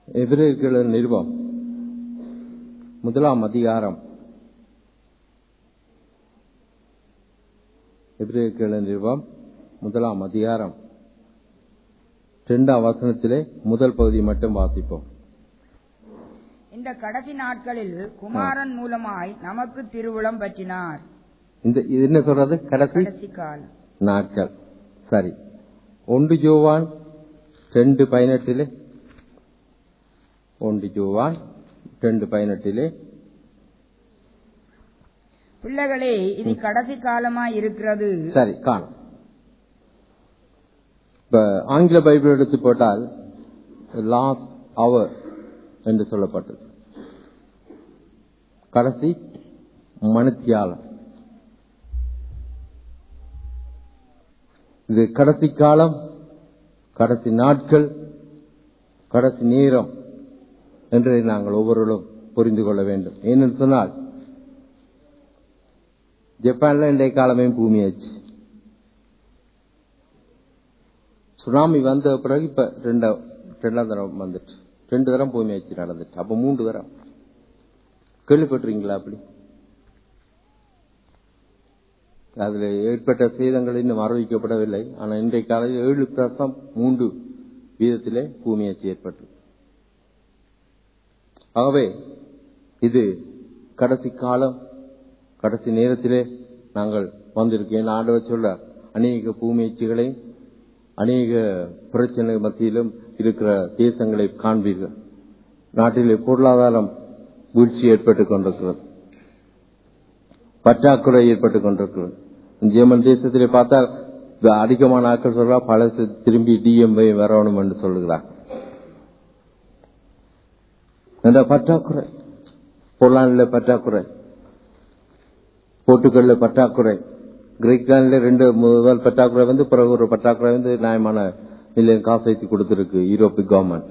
எபிரேயர்கள் நிருபம் முதலாம் அதிகாரம் எபிரேயர்கள் நிருபம் முதலாம் அதிகாரம் இரண்டாம் வசனத்திலே முதல் பகுதி மட்டும் வாசிப்போம் இந்த கடைசி நாட்களில் குமாரன் மூலமாய் நமக்கு திருவுளம் பற்றினார் இந்த இது என்ன சொல்றது கடைசி கடைசி காலம் நாட்கள் சரி ஒன்று ஜோவான் ரெண்டு பதினெட்டிலே ஒன்று ஜோவான் ரெண்டு பதினெட்டிலே பிள்ளைகளே இது கடைசி காலமாய் இருக்கிறது சரி காணும் இப்ப ஆங்கில பைபிள் எடுத்து போட்டால் லாஸ்ட் அவர் என்று சொல்லப்பட்டது கடைசி மனுத்தியாலம் இது கடைசி காலம் கடைசி நாட்கள் கடைசி நேரம் என்றதை நாங்கள் ஒவ்வொருவரும் புரிந்து கொள்ள வேண்டும் ஏனென்று சொன்னால் ஜப்பான்ல இன்றைய காலமே பூமியாச்சு சுனாமி வந்த பிறகு இப்ப ரெண்டாம் ரெண்டாம் தரம் வந்துட்டு ரெண்டு தரம் பூமியாச்சு நடந்துட்டு அப்ப மூன்று தரம் கேள்விப்பட்டிருக்கீங்களா அப்படி அதுல ஏற்பட்ட சேதங்கள் இன்னும் அறிவிக்கப்படவில்லை ஆனா இன்றைய காலையில் ஏழு தசம் மூன்று வீதத்திலே பூமியாச்சு ஏற்பட்டது ஆகவே இது கடைசி காலம் கடைசி நேரத்திலே நாங்கள் வந்திருக்கேன் ஆண்டவர் சொல்றார் அநேக பூமியச்சுகளை அநேக பிரச்சனை மத்தியிலும் இருக்கிற தேசங்களை காண்பீர்கள் நாட்டிலே பொருளாதாரம் வீழ்ச்சி ஏற்பட்டுக் கொண்டிருக்கிறது பற்றாக்குறை ஏற்பட்டுக் கொண்டிருக்கிறது ஜெர்மன் தேசத்திலே பார்த்தால் அதிகமான ஆட்கள் சொல்றா பழசு திரும்பி டிஎம்ஐ வரணும் என்று சொல்லுகிறார் இந்த பற்றாக்குறை போலாண்டில் பற்றாக்குறை போர்ட்டுகல்ல பற்றாக்குறை கிரீக்லாண்டில் ரெண்டு முதல் பற்றாக்குறை வந்து பிறகு ஒரு பற்றாக்குறை வந்து நியாயமான மில்லியன் காசு வைத்து கொடுத்திருக்கு யூரோப்பு கவர்மெண்ட்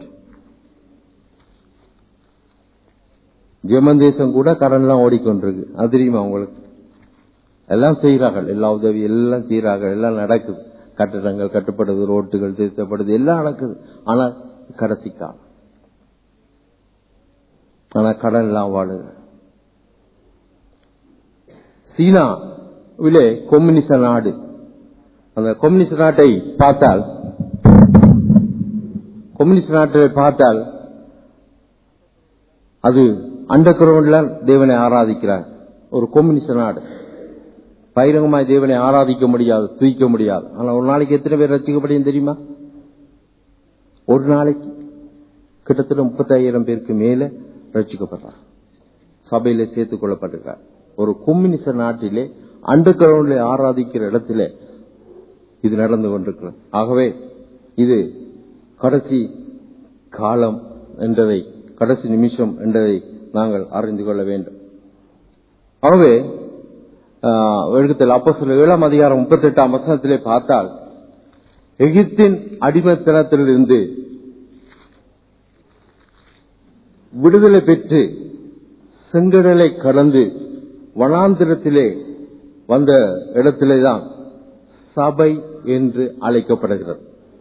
ஜெர்மன் தேசம் கூட கடன்லாம் ஓடிக்கொண்டிருக்கு அது தெரியுமா உங்களுக்கு எல்லாம் செய்கிறார்கள் எல்லா உதவி எல்லாம் செய்கிறார்கள் எல்லாம் நடக்குது கட்டடங்கள் கட்டப்படுது ரோட்டுகள் திருத்தப்படுது எல்லாம் நடக்குது ஆனால் கடைசி காலம் ஆனா கடன் எல்லாம் வாழுது சீனாவிலே கொம்யூனிச நாடு அந்த கொம்யூனிஸ்ட் நாட்டை பார்த்தால் கொம்யூனிஸ்ட் நாட்டை பார்த்தால் அது அண்டர் கிரவுண்ட்ல தேவனை ஆராதிக்கிறார் ஒரு கொம்யூனிஸ்ட் நாடு பகிரங்கமாய் தேவனை ஆராதிக்க முடியாது தூக்க முடியாது ஆனா ஒரு நாளைக்கு எத்தனை பேர் ரசிக்கப்படையும் தெரியுமா ஒரு நாளைக்கு கிட்டத்தட்ட முப்பத்தாயிரம் பேருக்கு மேல ரசிக்கப்படுறார் சபையில சேர்த்துக் கொள்ளப்பட்டிருக்கார் ஒரு கொம்யூனிச நாட்டிலே அண்டர் கிரவுண்ட்ல ஆராதிக்கிற இடத்துல இது நடந்து கொண்டிருக்கிறது ஆகவே இது கடைசி காலம் என்றதை கடைசி நிமிஷம் என்றதை நாங்கள் அறிந்து கொள்ள வேண்டும் ஆகவே எழுத்தில் அப்போ சில ஏழாம் அதிகாரம் முப்பத்தி எட்டாம் வசனத்திலே பார்த்தால் எகிப்தின் அடிமத்தனத்திலிருந்து விடுதலை பெற்று செங்கடலை கடந்து வனாந்திரத்திலே வந்த இடத்திலே தான் சபை என்று அழைக்கப்படுகிறது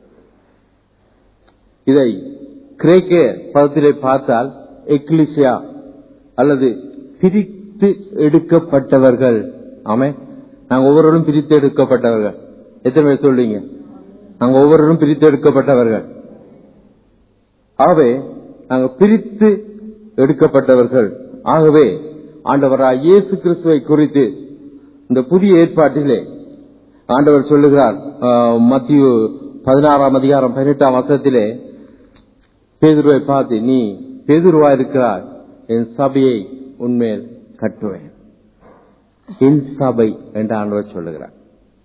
இதை கிரேக்க பதத்திலே பார்த்தால் எக்லிசியா அல்லது பிரித்து எடுக்கப்பட்டவர்கள் ஆமே நாங்க ஒவ்வொருவரும் பிரித்து எடுக்கப்பட்டவர்கள் எத்தனை பேர் சொல்றீங்க நாங்க ஒவ்வொருவரும் பிரித்து எடுக்கப்பட்டவர்கள் ஆகவே நாங்க பிரித்து எடுக்கப்பட்டவர்கள் ஆகவே ஆண்டவராய் இயேசு கிறிஸ்துவை குறித்து இந்த புதிய ஏற்பாட்டிலே ஆண்டவர் சொல்லுகிறார் மத்திய பதினாறாம் அதிகாரம் பதினெட்டாம் வருஷத்திலே பேதுருவை பார்த்து நீ பேதுருவா இருக்கிறார் என் சபையை உண்மையில் கட்டுவேன் என் சபை என்று ஆண்டவர் சொல்லுகிறார்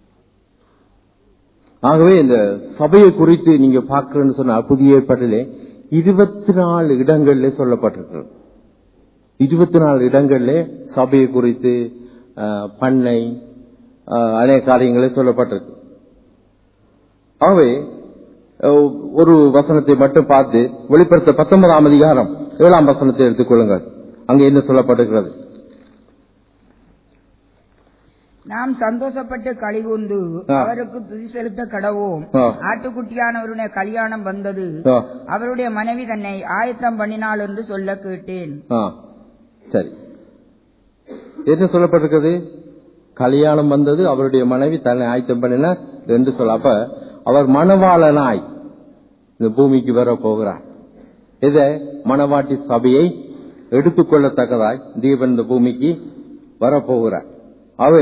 ஆகவே இந்த சபையை குறித்து நீங்க பார்க்கறன்னு சொன்னா புதிய ஏற்பாட்டிலே இருபத்தி நாலு இடங்கள்ல சொல்லப்பட்டிருக்கிறது இருபத்தி நாலு இடங்கள்ல சபையை குறித்து பண்ணை அநேக காரியங்களே சொல்லப்பட்டிருக்கு ஆகவே ஒரு வசனத்தை மட்டும் பார்த்து வெளிப்படுத்த பத்தொன்பதாம் அதிகாரம் ஏழாம் வசனத்தை எடுத்துக்கொள்ளுங்கள் அங்க என்ன சொல்லப்பட்டிருக்கிறது நாம் சந்தோஷப்பட்டு கழிவுண்டு ஆ. அவருக்கு துதி செலுத்த கடவோம் ஆ. ஆட்டுக்குட்டியானவருடைய கல்யாணம் வந்தது ஆ, அவருடைய மனைவி தன்னை ஆயத்தம் பண்ணினாள் என்று சொல்ல கேட்டேன் ஆ, சரி என்ன சொல்லப்பட்டிருக்கிறது கல்யாணம் வந்தது அவருடைய மனைவி தன்னை ஆயத்தம் பண்ணின என்று சொல்ல அப்ப அவர் மணவாளனாய் இந்த பூமிக்கு வர போகிறார் இத மணவாட்டி சபையை எடுத்துக்கொள்ளத்தக்கதாய் தீபன் இந்த பூமிக்கு வரப்போகிறார் அவை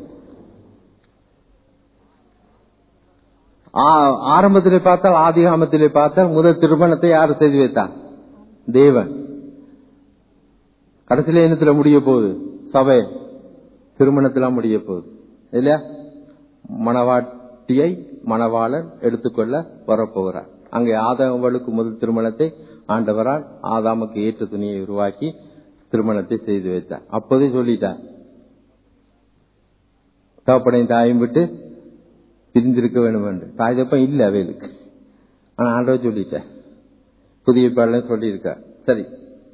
ஆ- ஆரம்பத்திலே பார்த்தால் ஆதிகாமத்திலே பார்த்தால் முதல் திருமணத்தை யார் செய்து வைத்தார் தேவன் கடைசியில என்னத்துல முடிய போகுது சபை திருமணத்துல முடிய போகுது இல்லையா மணவாட்டியை மணவாளன் எடுத்துக்கொள்ள வரப்போகிறார் அங்கே ஆதாமவளுக்கு முதல் திருமணத்தை ஆண்டவரால் ஆதாமுக்கு ஏற்ற துணியை உருவாக்கி திருமணத்தை செய்து வைத்தார் அப்போதே சொல்லிட்டார் தகப்பனையும் தாயும் விட்டு பிரிந்திருக்க வேண்டும் என்று தாய் தப்பம் இல்ல அவைகளுக்கு ஆனா ஆண்டவர் சொல்லிட்டார் புதிய பாடலும் சொல்லியிருக்கார் சரி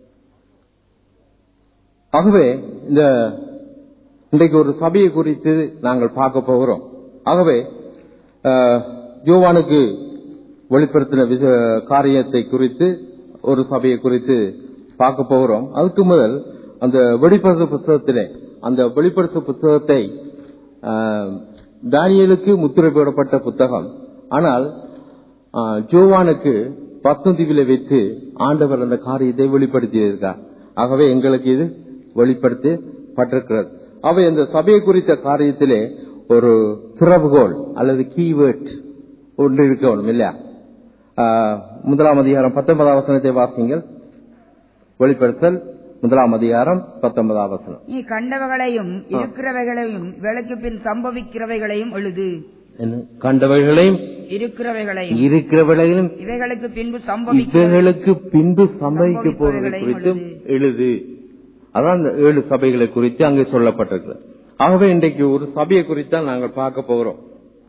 ஆகவே இந்த இன்றைக்கு ஒரு சபையை குறித்து நாங்கள் பார்க்க போகிறோம் ஆகவே அஹ், யோவானுக்கு வெளிப்படுத்தின விச- காரியத்தை குறித்து ஒரு சபையை குறித்து பார்க்க போகிறோம் அதுக்கு முதல் அந்த வெளிப்படுத்த புத்தகத்திலே அந்த வெளிப்படுத்த புத்தகத்தை அஹ், தானியேலுக்கு முத்திரை போடப்பட்ட புத்தகம் ஆனால் அஹ், ஜோவானுக்கு பத்தந்தீவில வைத்து ஆண்டவர் அந்த காரியத்தை வெளிப்படுத்தியிருக்கார் ஆகவே எங்களுக்கு இது வெளிப்படுத்தப்பட்டிருக்கிறது அவை அந்த சபையை குறித்த காரியத்திலே ஒரு திறவுகோல் அல்லது கீவேர்ட் ஒன்று இருக்கணும் இல்லையா ஆஹ், முதலாம் அதிகாரம் பத்தொன்பதாம் வசனத்தை வாசிங்கள் வெளிப்படுத்தல் முதலாம் அதிகாரம் பத்தொன்பதாம் வசனம் நீ கண்டவைகளையும் இருக்கிறவைகளையும் விளக்கு பின் சம்பவிக்கிறவைகளையும் எழுது என்ன? கண்டவைகளையும் இருக்கிறவைகளையும் இருக்கிறவைகளையும் இவைகளுக்கு பின்பு சம்பவிக்கிற இவைகளுக்கு பின்பு சம்பவிக்க போவதை குறித்தும் எழுது அதான் அந்த ஏழு சபைகளை குறித்து அங்கே சொல்லப்பட்டிருக்கிறது ஆகவே இன்றைக்கு ஒரு சபையை குறித்தான் நாங்கள் பார்க்க போகிறோம்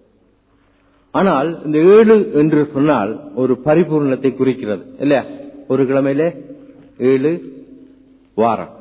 ஆனால் இந்த ஏழு என்று சொன்னால் ஒரு பரிபூர்ணத்தை குறிக்கிறது இல்லையா ஒரு கிழமையிலே ஏழு வாரம்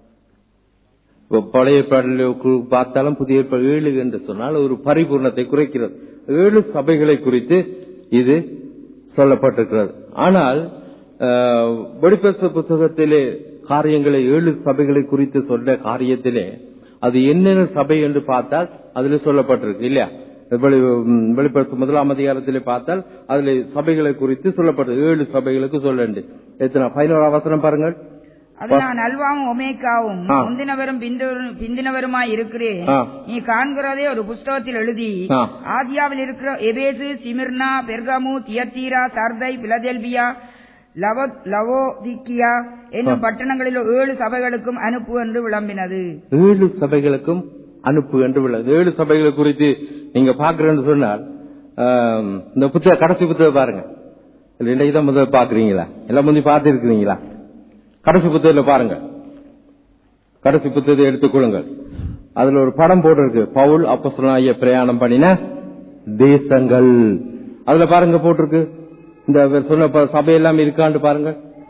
இப்ப பழைய பாடலுக்கு பார்த்தாலும் புதிய ஏற்பாடு ஏழு என்று சொன்னால் ஒரு பரிபூர்ணத்தை குறைக்கிறது ஏழு சபைகளை குறித்து இது சொல்லப்பட்டிருக்கிறது ஆனால் ஆஹ், வெளிப்படுத்த புத்தகத்திலே காரியங்களை ஏழு சபைகளை குறித்து சொல்ல காரியத்திலே அது என்னென்ன சபை என்று பார்த்தால் அதுல சொல்லப்பட்டிருக்கு இல்லையா வெளி- ம், வெளிப்படுத்தும் முதலாம் அதிகாரத்திலே பார்த்தால் அதுல சபைகளை குறித்து சொல்லப்பட்டது ஏழு சபைகளுக்கு சொல்ல எத்தனை பதினோரு அவசரம் பாருங்கள் அது நான் அல்வாவும் ஒமேக்காவும் ஆ. முந்தினவரும் பிந்தினவரும்- பிந்தினவருமாய் இருக்கிறேன் ஆ. நீ காண்கிறதே ஒரு புஸ்தகத்தில் எழுதி ஆ. ஆதியாவில் இருக்கிற Ephesus Smyrna Pergamum Thyatira Sardis Philadelphia லவோ லவோதிக்கியா என்னும் பட்டணங்களில் ஏழு சபைகளுக்கும் அனுப்பு என்று விளம்பினது ஏழு சபைகளுக்கும் அனுப்பு என்று உள்ளது ஏழு சபைகளை குறித்து நீங்க பாக்குறேன்னு சொன்னால் ஆம், இந்த புத்தக கடைசி புத்தகம் பாருங்க இதுல இன்னைக்கு தான் முதல்ல பாக்குறீங்களா எல்லாம் முந்தி பார்த்து இருக்கிறீங்களா கடைசி புத்தகத்துல பாருங்க கடைசி புத்தகத்தை எடுத்துக்கொள்ளுங்கள் அதுல ஒரு படம் போட்டிருக்கு பவுல் அப்போஸ்தலனாகிய பிரயாணம் பண்ணின தேசங்கள் அதுல பாருங்க போட்டிருக்கு இந்த இவர் சொன்ன ப- சபையெல்லாம் இருக்கான்னு பாருங்க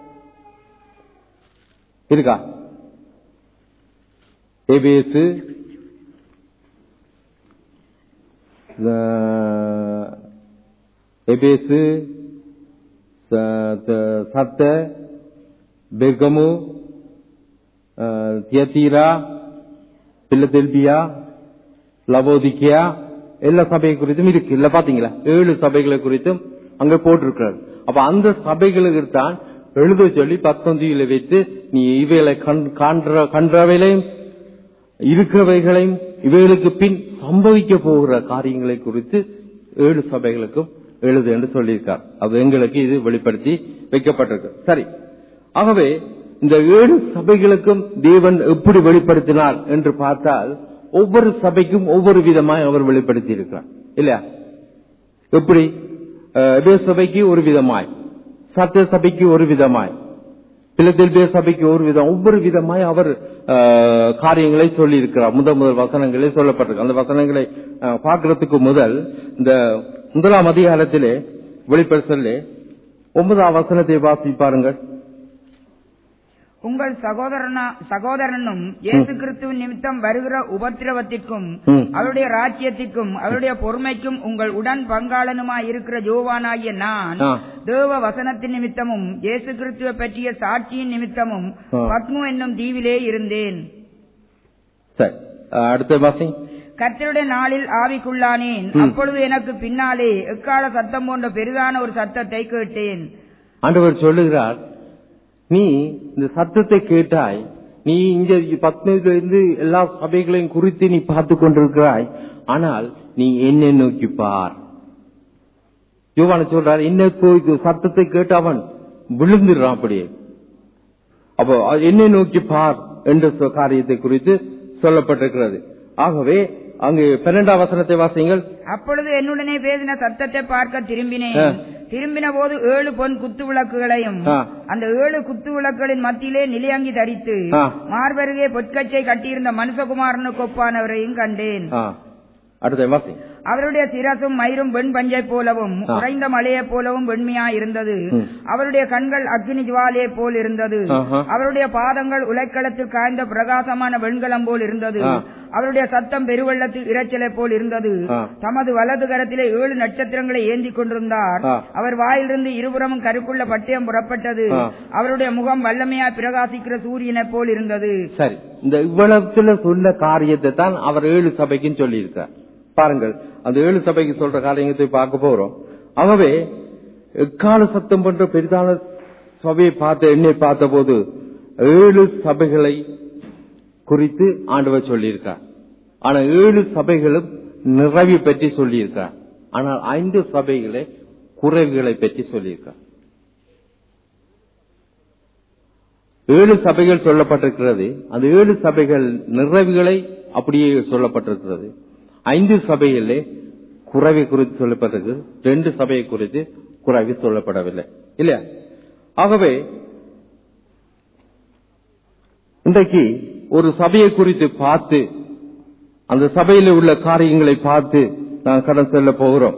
இருக்கா எபேசு அஹ், எபேசு ச- த- சத்த பெர்கமு அஹ், தியத்தீரா பில்லதெல்பியா லவோதிக்கியா எல்லா சபையை குறித்தும் இருக்கு இல்ல பாத்தீங்களா ஏழு சபைகளை குறித்தும் அங்க போட்டிருக்கிறார் அப்ப அந்த சபைகளுக்கு தான் எழுத சொல்லி பத்தொந்தியில வைத்து நீ இவைகளை கண்- காண்ற கன்றவைகளையும் இருக்கிறவைகளையும் இவைகளுக்கு பின் சம்பவிக்க போகிற காரியங்களை குறித்து ஏழு சபைகளுக்கும் எழுது என்று சொல்லியிருக்கார் அது எங்களுக்கு இது வெளிப்படுத்தி வைக்கப்பட்டிருக்கு சரி ஆகவே இந்த ஏழு சபைகளுக்கும் தேவன் எப்படி வெளிப்படுத்தினார் என்று பார்த்தால் ஒவ்வொரு சபைக்கும் ஒவ்வொரு விதமாய் அவர் வெளிப்படுத்தி இருக்கிறார் இல்லையா எப்படி அஹ், எபேசு சபைக்கு ஒரு விதமாய் சத்திய சபைக்கு ஒரு விதமாய் பிலதெல்பிய சபைக்கு ஒரு விதம் ஒவ்வொரு விதமாய் அவர் அஹ், காரியங்களை சொல்லி இருக்கிறார் முதல் முதல் வசனங்களே சொல்லப்பட்டிருக்கு அந்த வசனங்களை அஹ், பார்க்கிறதுக்கு முதல் இந்த முதலாம் அதிகாரத்திலே வெளிப்படுத்தலே ஒன்பதாம் வசனத்தை வாசி பாருங்கள் உங்கள் சகோதரனா சகோதரனும் இயேசு கிறிஸ்துவின் நிமித்தம் வருகிற உபத்திரவத்திற்கும் ம். அவருடைய ராஜ்யத்திற்கும் அவருடைய பொறுமைக்கும் உங்கள் உடன் பங்காளனுமாய் இருக்கிற ஜோவானாகிய நான் ஆ. தேவ வசனத்தின் நிமித்தமும் இயேசு கிறிஸ்துவை பற்றிய சாட்சியின் நிமித்தமும் ஆ. பத்மு என்னும் தீவிலே இருந்தேன் சரி அஹ், அடுத்த வாசி கர்த்தருடைய நாளில் ஆவிக்குள்ளானேன் ம். அப்பொழுது எனக்கு பின்னாலே எக்கால சத்தம் போன்ற பெரிதான ஒரு சத்தத்தை கேட்டேன் ஆண்டவர் சொல்லுகிறார் நீ இந்த சத்தத்தை கேட்டாய் நீ இங்க பத்மத்துல இருந்து எல்லா சபைகளையும் குறித்து நீ பார்த்து கொண்டிருக்கிறாய் ஆனால் நீ என்ன நோக்கி பார் யோவான சொல்றார் என்ன போய் இது சத்தத்தை கேட்டு அவன் விழுந்துடுறான் அப்படியே அப்போ அது என்னை நோக்கி பார் என்ற சொ- காரியத்தை குறித்து சொல்லப்பட்டிருக்கிறது ஆகவே அங்கு பன்னெண்டாம் வசனத்தை வாசிங்கள் அப்பொழுது என்னுடனே பேசின சத்தத்தை பார்க்க திரும்பினேன் ஆ. திரும்பின போது ஏழு பொன் குத்து விளக்குகளையும் ஆ. அந்த ஏழு குத்து விளக்குகளின் மத்தியிலே நிலையங்கி தரித்து ஆ. மார்பருகே பொற்கச்சை கட்டியிருந்த மனுஷகுமாரனுக்கு ஒப்பானவரையும் கண்டேன் ஆ, அடுத்த வாசி அவருடைய சிரசும் மயிரும் வெண் பஞ்சை போலவும் ஆ. உறைந்த மலையைப் போலவும் வெண்மையா இருந்தது ம். அவருடைய கண்கள் அக்னி ஜுவாலையைப் போல் இருந்தது ஆஹா. அவருடைய பாதங்கள் உலைக்களத்தில் காய்ந்த பிரகாசமான வெண்கலம் போல் இருந்தது ஆ. அவருடைய சத்தம் பெருவெள்ளத்து இரைச்சலை போல் இருந்தது ஆ. தமது வலது கரத்திலே ஏழு நட்சத்திரங்களை ஏந்தி கொண்டிருந்தார் ஆ. அவர் வாயிலிருந்து இருபுறமும் கருப்புள்ள பட்டயம் புறப்பட்டது ஆ. அவருடைய முகம் வல்லமையா பிரகாசிக்கிற சூரியனைப் போல் இருந்தது சரி இந்த இவ்வளவுல சொன்ன காரியத்தை தான் அவர் ஏழு சபைக்கும் சொல்லியிருக்கார் பாருங்கள் அந்த ஏழு சபைக்கு சொல்ற காரியத்தை பார்க்க போறோம் ஆகவே எக்கால சத்தம் பண்ற பெரிதான சபையை பார்த்த என்னை பார்த்த போது ஏழு சபைகளை குறித்து ஆண்டவர் சொல்லியிருக்கார் ஆனா ஏழு சபைகளும் நிறைவை பற்றி சொல்லியிருக்கார் ஆனால் ஐந்து சபைகளை குறைவுகளை பற்றி சொல்லியிருக்கார் ஏழு சபைகள் சொல்லப்பட்டிருக்கிறது அந்த ஏழு சபைகள் நிறைவுகளை அப்படியே சொல்லப்பட்டிருக்கிறது ஐந்து சபைகளிலே குறைவை குறித்து சொல்லப்பட்டிருக்கு ரெண்டு சபையை குறித்து குறைவு சொல்லப்படவில்லை இல்லையா ஆகவே இன்றைக்கு ஒரு சபையை குறித்து பார்த்து அந்த சபையில் உள்ள காரியங்களை பார்த்து நாம் கடன் செல்ல போகிறோம்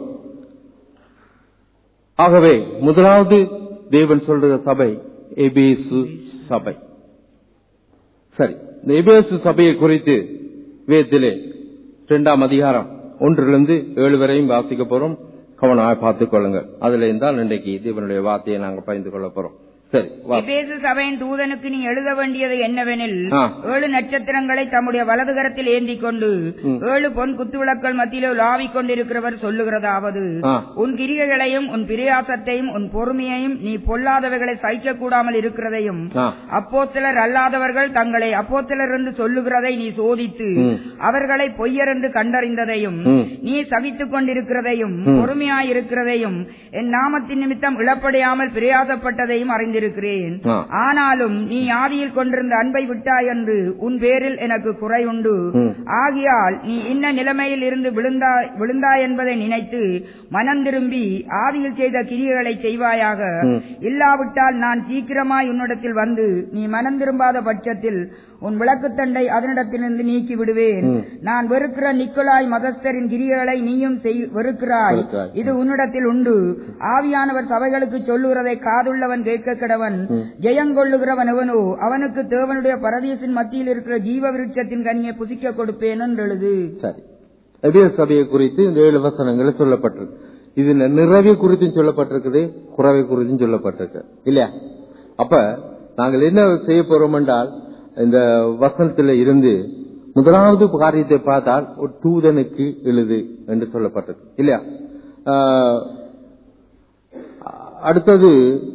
ஆகவே முதலாவது தேவன் சொல்ற சபை எபேசு சபை சரி இந்த எபேசு சபையை குறித்து வேதத்திலே இரண்டாம் அதிகாரம் ஒன்றிலிருந்து ஏழு வரையும் வாசிக்க போறோம் கவனமாக பார்த்துக் கொள்ளுங்கள் அதுல இருந்தால் இன்றைக்கு தேவனுடைய வார்த்தையை நாங்கள் பகிர்ந்து கொள்ள போறோம் சரி வா. எபேசு சபையின் தூதனுக்கு நீ எழுத வேண்டியது என்னவெனில் ஆ. ஏழு நட்சத்திரங்களை தம்முடைய வலது கரத்தில் ஏந்திக் கொண்டு ம். ஏழு பொன் குத்துவிளக்கள் மத்தியிலே உலாவிக் கொண்டிருக்கிறவர் சொல்லுகிறதாவது ஆ. உன் கிரியைகளையும் உன் பிரியாசத்தையும் உன் பொறுமையையும் நீ பொல்லாதவைகளை சகிக்க கூடாமல் இருக்கிறதையும் ஆ. அப்போஸ்தலர் அல்லாதவர்கள் தங்களை அப்போஸ்தலர் என்று சொல்லுகிறதை நீ சோதித்து ம். அவர்களை பொய்யர் என்று கண்டறிந்ததையும் ம். நீ சகித்துக் கொண்டிருக்கிறதையும் ம். பொறுமையாயிருக்கிறதையும் என் நாமத்தின் நிமித்தம் இழப்படையாமல் பிரயாசப்பட்டதையும் அறிந்திருக்கிறேன் ஆ. ஆனாலும் நீ ஆதியில் கொண்டிருந்த அன்பை விட்டாய் என்று உன் பேரில் எனக்கு குறை உண்டு ம். ஆகியால் நீ இன்ன நிலைமையில் இருந்து விழுந்தாய் விழுந்தாய் என்பதை நினைத்து மனம் திரும்பி ஆதியில் செய்த கிரியைகளை செய்வாயாக ம். இல்லாவிட்டால் நான் சீக்கிரமாய் உன்னிடத்தில் வந்து நீ மனம் திரும்பாத பட்சத்தில் உன் விளக்குத்தண்டை அதனிடத்திலிருந்து நீக்கி விடுவேன் ம். நான் வெறுக்கிற நிக்கோலாய் மதஸ்தரின் கிரியைகளை நீயும் செய் வெறுக்கிறாய் வெறுக்கிறாய். இது உன்னிடத்தில் உண்டு ஆவியானவர் சபைகளுக்கு சொல்லுகிறதை காதுள்ளவன் கேட்க கிடவன் ம். ஜெயங்கொள்ளுகிறவன் எவனோ அவனுக்கு தேவனுடைய பரதீசின் மத்தியில் இருக்கிற ஜீவ விருட்சத்தின் கனியை புசிக்க கொடுப்பேன் என்று எழுது சரி எபேசு சபையை குறித்து இந்த ஏழு வசனங்கள் சொல்லப்பட்டிருக்கு இது நிறைவை குறித்தும் சொல்லப்பட்டிருக்குது குறைவை குறித்தும் சொல்லப்பட்டிருக்கு இல்லையா அப்ப நாங்கள் என்ன செய்ய போறோம் என்றால் இந்த வசனத்துல இருந்து முதலாவது காரியத்தை பார்த்தால் ஒரு தூதனுக்கு எழுது என்று சொல்லப்பட்டிருக்கு இல்லையா ஆஹ், அடுத்தது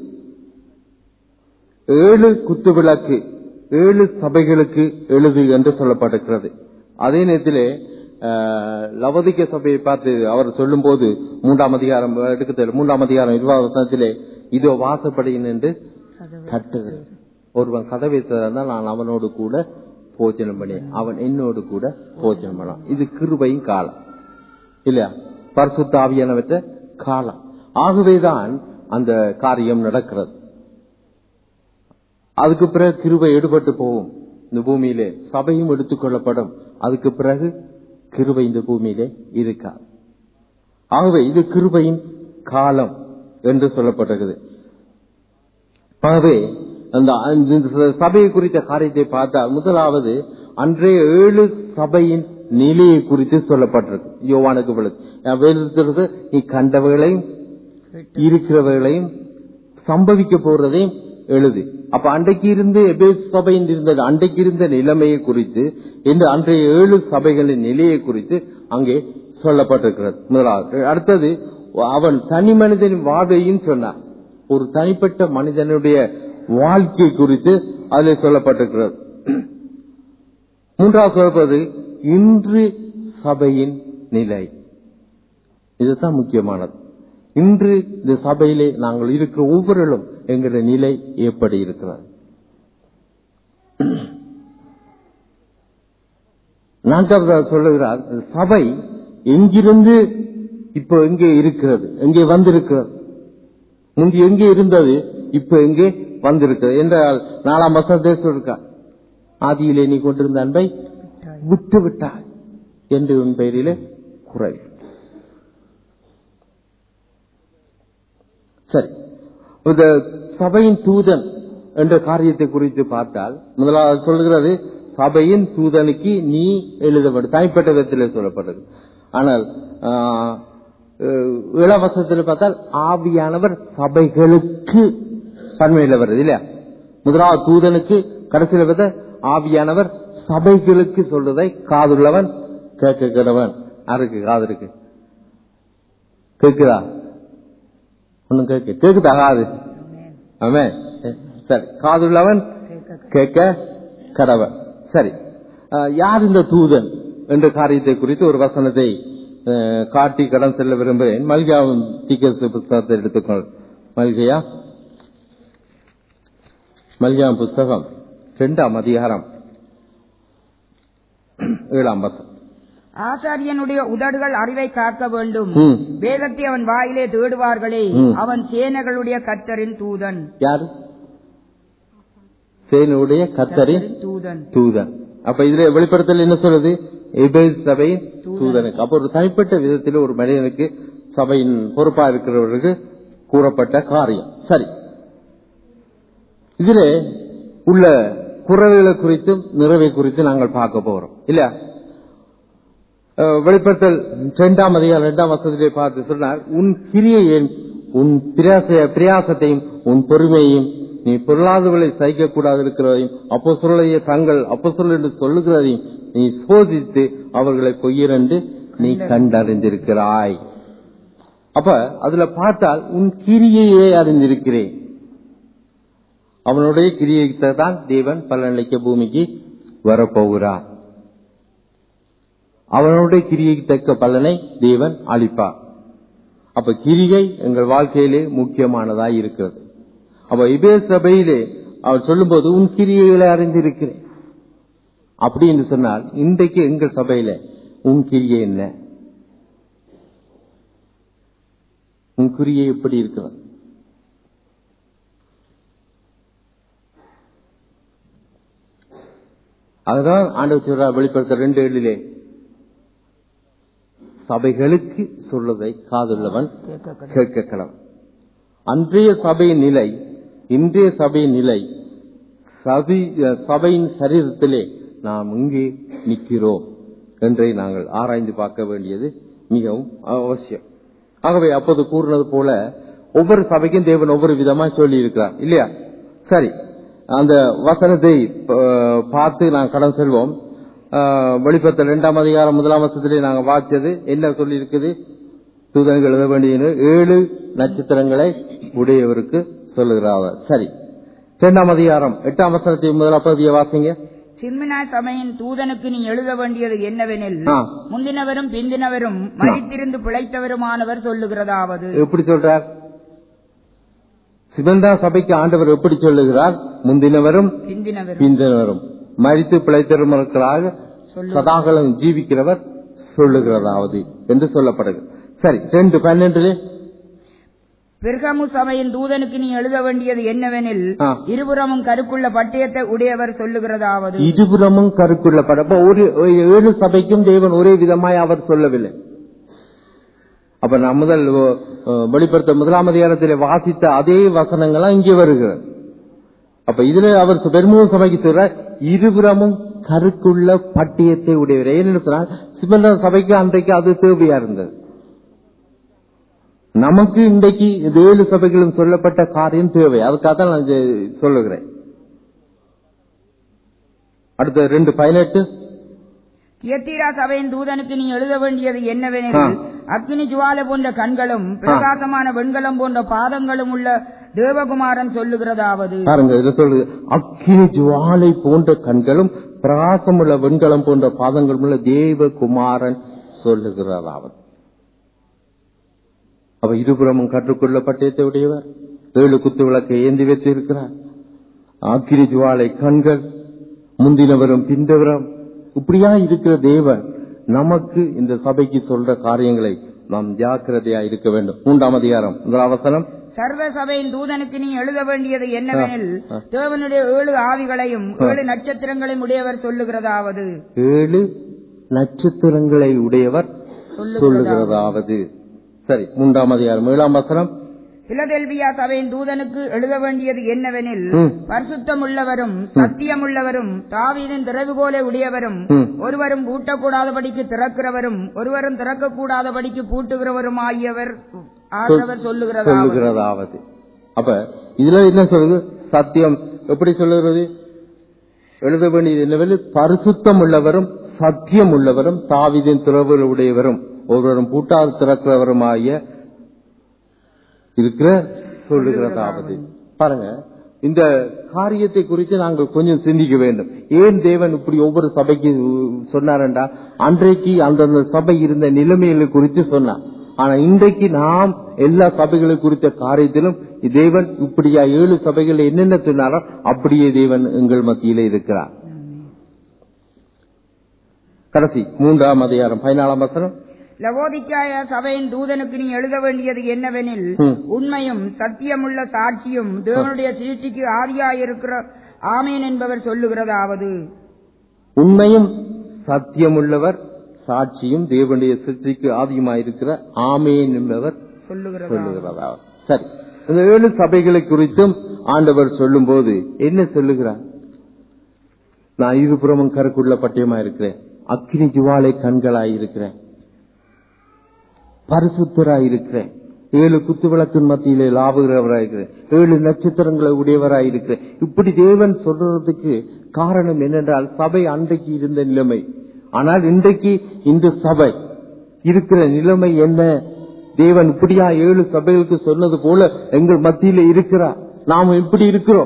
ஏழு குத்து விளக்கு ஏழு சபைகளுக்கு எழுது என்று சொல்லப்பட்டிருக்கிறது அதே நேரத்திலே ஆஹ், லவதிக்க சபையை பார்த்து அவர் சொல்லும்போது மூன்றாம் அதிகாரம் எடுக்க தெரியல மூன்றாம் அதிகாரம் இருபது வசனத்திலே இதோ வாசப்படியின் என்று கட்டுது ஒருவன் கதவை திறந்தால் நான் அவனோடு கூட போஜனம் பண்ணி அவன் என்னோடு கூட போஜனம் பண்ணலாம் இது கிருபையின் காலம் இல்லையா பரிசுத்த ஆவியானவற்ற காலம் ஆகவேதான் அந்த காரியம் நடக்கிறது அதுக்கு பிறகு கிருபை எடுபட்டு போகும் இந்த பூமியிலே சபையும் எடுத்துக்கொள்ளப்படும் அதுக்கு பிறகு கிருபை இந்த பூமியிலே இருக்காது ஆகவே இது கிருபையின் காலம் என்று சொல்லப்பட்டிருக்குது ஆகவே அந்த அந்த சபையை குறித்த காரியத்தை பார்த்தால் முதலாவது அன்றைய ஏழு சபையின் நிலையை குறித்து சொல்லப்பட்டிருக்கு யோவானுக்கு விளக்கு வேதத்திற்கு நீ கண்டவர்களையும் இருக்கிறவர்களையும் சம்பவிக்க போறதையும் எழுது அப்ப அன்றைக்கு இருந்து எபேசு சபையில் இருந்தது அன்றைக்கு இருந்த நிலைமையை குறித்து இந்த அன்றைய ஏழு சபைகளின் நிலையை குறித்து அங்கே சொல்லப்பட்டிருக்கிறது முதலாவது அடுத்தது அவன் தனி மனிதனின் வாழ்வையும் சொன்னார் ஒரு தனிப்பட்ட மனிதனுடைய வாழ்க்கை குறித்து அதில் சொல்லப்பட்டிருக்கிறது மூன்றாவது சொல்வது இன்று சபையின் நிலை இதுதான் முக்கியமானது இன்று இந்த சபையிலே நாங்கள் இருக்கிற ஒவ்வொருவரும் எங்களுடைய நிலை எப்படி இருக்கிறது நான்காவது சொல்லுகிறார் சபை எங்கிருந்து இப்போ எங்கே இருக்கிறது எங்கே வந்திருக்கிறது முந்தி எங்கே இருந்தது இப்ப எங்கே வந்திருக்கிறது என்றால் நாலாம் வசனத்தை சொல்லிருக்கா ஆதியிலே நீ கொண்டிருந்த அன்பை விட்டு விட்டாய் என்று உன் பெயரிலே குறை சரி இந்த சபையின் தூதன் என்ற காரியத்தை குறித்து பார்த்தால் முதலாவது சொல்கிறது சபையின் தூதனுக்கு நீ எழுதப்படும் தனிப்பட்ட விதத்தில் சொல்லப்பட்டது ஆனால் இளவசத்தில் பார்த்தால் ஆவியானவர் சபைகளுக்கு பன்மையில வருது இல்லையா முதலாவது தூதனுக்கு கடைசியில் பார்த்த ஆவியானவர் சபைகளுக்கு சொல்றதை காதுள்ளவன் கேட்கிறவன் யாருக்கு காது இருக்கு கேக்குதா ஒண்ணும் கேட்க கேக்குதா காது ஆமே சரி காதுள்ளவன் கேட்க கடவன் சரி யார் இந்த தூதன் என்ற காரியத்தை குறித்து ஒரு வசனத்தை காட்டி கடன் செல்ல விரும்புகிறேன் மல்கியாவின் தீக்க புஸ்தகத்தை எடுத்துக்கொள் மல்கையா மல்கியாவின் புஸ்தகம் இரண்டாம் அதிகாரம் ஏழாம் வசம் ஆசாரியனுடைய உதடுகள் அறிவை காக்க வேண்டும் ம். வேதத்தை அவன் வாயிலே தேடுவார்களே ம். அவன் சேனைகளுடைய கர்த்தரின் தூதன் யாரு சேனுடைய கத்தரின் தூதன் தூதன் அப்ப இதுல வெளிப்படுத்தல் என்ன சொல்றது எபேஸ் சபையின் தூதனுக்கு அப்ப ஒரு தனிப்பட்ட விதத்தில் ஒரு மனிதனுக்கு சபையின் பொறுப்பா இருக்கிறவர்களுக்கு கூறப்பட்ட காரியம் சரி இதுல உள்ள குறைவுகளை குறித்தும் நிறைவை குறித்து நாங்கள் பார்க்க போறோம் இல்ல அஹ், வெளிப்படுத்தல் இரண்டாம் அதிகாரம் இரண்டாம் வசதியை பார்த்து சொன்னார் உன் கிரியையும் உன் பிரயாச பிரயாசத்தையும் உன் பொறுமையையும் நீ பொருளாதாரங்களை சகிக்கக்கூடாது இருக்கிறதையும் அப்போ சொல்லைய தங்கள் அப்போ என்று சொல்லுகிறதையும் நீ சோதித்து அவர்களை பொய்யிரண்டு நீ கண்டறிந்திருக்கிறாய் அப்ப அதுல பார்த்தால் உன் கிரியையே அறிந்திருக்கிறேன் அவனுடைய கிரியைத்தை தான் தேவன் பலனளிக்க பூமிக்கு வரப்போகிறார் அவனுடைய கிரியைக்கு தக்க பலனை தேவன் அளிப்பார் அப்ப கிரிகை எங்கள் வாழ்க்கையிலே முக்கியமானதாய் இருக்கிறது அப்ப இதே சபையிலே அவர் சொல்லும்போது உன் கிரியைகளை அறிந்திருக்கிறேன் அப்படி என்று சொன்னால் இன்றைக்கு எங்கள் சபையில உன் கிரியை என்ன உன் கிரியை எப்படி இருக்கிறது அதுதான் ஆண்டவர் சொல்றார் வெளிப்படுத்த ரெண்டு ஏழிலே சபைகளுக்கு சொல்வதை காதுள்ளவன் கேட்க கடவன் அன்றைய சபையின் நிலை இன்றைய சபையின் நிலை சபை சபையின் சரீரத்திலே நாம் இங்கே நிற்கிறோம் என்றை நாங்கள் ஆராய்ந்து பார்க்க வேண்டியது மிகவும் அவசியம் ஆகவே அப்போது கூறினது போல ஒவ்வொரு சபைக்கும் தேவன் ஒவ்வொரு விதமா சொல்லி இருக்கிறார் இல்லையா சரி அந்த வசனத்தை அஹ், பார்த்து நான் கடன் செல்வோம் அஹ், வெளிப்படுத்தல் இரண்டாம் அதிகாரம் முதலாம் வருஷத்திலே நாங்கள் வாசிச்சது என்ன சொல்லி இருக்குது தூதர்கள் எழுத வேண்டிய ஏழு நட்சத்திரங்களை உடையவருக்கு சொல்லுகிறார் சரி இரண்டாம் அதிகாரம் எட்டாம் வசனத்தை முதலாம் பகுதியை வாசிங்க சின்மினா சபையின் தூதனுக்கு நீ எழுத வேண்டியது என்னவெனில் ஆ. முந்தினவரும் பிந்தினவரும் மறித்திருந்து பிழைத்தவருமானவர் சொல்லுகிறதாவது எப்படி சொல்றார் சிவந்தா சபைக்கு ஆண்டவர் எப்படி சொல்லுகிறார் முந்தினவரும் பிந்தினவரும் பிந்தினவரும் மறித்து பிழைத்திருக்கிறாக சதாகலம் ஜீவிக்கிறவர் சொல்லுகிறதாவது என்று சொல்லப்படுகிறது சரி ரெண்டு பன்னெண்டுல பெர்கமு சபையின் தூதனுக்கு நீ எழுத வேண்டியது என்னவெனில் ஆ. இருபுறமும் கருக்குள்ள பட்டயத்தை உடையவர் சொல்லுகிறதாவது இருபுறமும் கருக்குள்ள படம் ஒரு ஒரு ஏழு சபைக்கும் தேவன் ஒரே விதமாய் அவர் சொல்லவில்லை அப்ப நான் முதல் அஹ், வெளிப்படுத்த முதலாம் அதிகாரத்திலே வாசித்த அதே வசனங்கள்லாம் இங்கே வருகிறது அப்ப இதுல அவர் பெருமுக சபைக்கு சொல்றார் இருபுறமும் கருக்குள்ள பட்டியத்தை உடையவர் ஏன்னு சொன்னால் சிமந்த சபைக்கு அன்றைக்கு அது தேவையா இருந்தது நமக்கு இன்றைக்கு இந்த ஏழு சபைகளும் சொல்லப்பட்ட காரியம் தேவை அதுக்காக தான் நான் இதை சொல்லுகிறேன் அடுத்த ரெண்டு பதினெட்டு தியத்தீரா சபையின் தூதனுக்கு நீ எழுத வேண்டியது என்னவெனில் ஆ. அக்னி ஜுவாலை போன்ற கண்களும் பிரகாசமான வெண்கலம் போன்ற பாதங்களும் உள்ள தேவகுமாரன் சொல்லுகிறதாவது பாருங்க இதை சொல்லுது அக்கினி ஜுவாலை போன்ற கண்களும் பிரகாசமுள்ள வெண்கலம் போன்ற பாதங்களும் உள்ள தேவகுமாரன் சொல்லுகிறதாவது அவ இருபுறமும் கற்றுக்கொள்ள பட்டயத்தை உடையவர் ஏழு குத்து விளக்கை ஏந்தி வைத்து இருக்கிறார் அக்கினி ஜுவாலை கண்கள் முந்தினவரும் பிந்தவரும் இப்படியா இருக்கிற தேவன் நமக்கு இந்த சபைக்கு சொல்ற காரியங்களை நாம் ஜாக்கிரதையா இருக்க வேண்டும் மூன்றாம் அதிகாரம் முதல் அவசரம் சர்வ சபையின் தூதனுக்கு நீ எழுத வேண்டியது என்னவெனில் ஆ. தேவனுடைய ஏழு ஆவிகளையும் ஏழு நட்சத்திரங்களையும் உடையவர் சொல்லுகிறதாவது ஏழு நட்சத்திரங்களை உடையவர் சொல்லுகிறதாவது. சொல்லுகிறதாவது சரி மூன்றாம் அதிகாரம் ஏழாம் வசனம் பிலதெல்வியா சபையின் தூதனுக்கு எழுத வேண்டியது என்னவெனில் ம். பரிசுத்தமுள்ளவரும் சத்தியமுள்ளவரும் தாவீதின் திறவுகோலை உடையவரும் ம். ஒருவரும் பூட்டக்கூடாதபடிக்கு திறக்கிறவரும் ஒருவரும் திறக்கக்கூடாதபடிக்கு பூட்டுகிறவரும் ஆகியவர் ஆண்டவர் சொல்லுகிறதா சொல்லுகிறதாவது அப்ப இதுல என்ன சொல்லுது சத்தியம் எப்படி சொல்லுகிறது எழுத வேண்டியது என்னவெனில் பரிசுத்தம் உள்ளவரும் சத்தியம் உள்ளவரும் தாவிதின் திறவுகள் உடையவரும் ஒருவரும் பூட்டால் திறக்கிறவரும் ஆகிய இருக்கிற சொல்லுகிறதாவது பாருங்க இந்த காரியத்தை குறித்து நாங்கள் கொஞ்சம் சிந்திக்க வேண்டும் ஏன் தேவன் இப்படி ஒவ்வொரு சபைக்கு சொன்னாரண்டா அன்றைக்கு அந்தந்த சபை இருந்த நிலைமைகளை குறித்து சொன்னார் ஆனா இன்றைக்கு நாம் எல்லா சபைகளை குறித்த காரியத்திலும் தேவன் இப்படியா ஏழு சபைகள் என்னென்ன சொன்னாரோ அப்படியே தேவன் எங்கள் மத்தியிலே இருக்கிறார் கடைசி மூன்றாம் அதிகாரம் பதினாலாம் வசனம் லவோதிக்காய சபையின் தூதனுக்கு நீ எழுத வேண்டியது என்னவெனில் ம். உண்மையும் சத்தியமுள்ள சாட்சியும் தேவனுடைய சிருஷ்டிக்கு ஆதியாயிருக்கிற ஆமேன் என்பவர் சொல்லுகிறதாவது உண்மையும் சத்தியமுள்ளவர் சாட்சியும் தேவனுடைய சிருஷ்டிக்கு ஆதியமாயிருக்கிற ஆமேன் என்பவர் சொல்லுகிறதா சொல்லுகிறதா சரி இந்த ஏழு சபைகளை குறித்தும் ஆண்டவர் சொல்லும்போது என்ன சொல்லுகிறார் நான் இருபுறமும் கருக்குள்ள பட்டயமா இருக்கிறேன் அக்னி ஜுவாலை கண்களாய் இருக்கிறேன் பரிசுத்தராய் இருக்கிறேன் ஏழு குத்து விளக்கின் மத்தியிலே லாவுகிறவராய் இருக்கிறேன் ஏழு நட்சத்திரங்களை உடையவராய் இருக்கிறேன் இப்படி தேவன் சொல்றதுக்கு காரணம் என்னென்றால் சபை அன்றைக்கு இருந்த நிலைமை ஆனால் இன்றைக்கு இந்த சபை இருக்கிற நிலைமை என்ன தேவன் இப்படியா ஏழு சபைகளுக்கு சொன்னது போல எங்கள் மத்தியில இருக்கிறார் நாம் இப்படி இருக்கிறோம்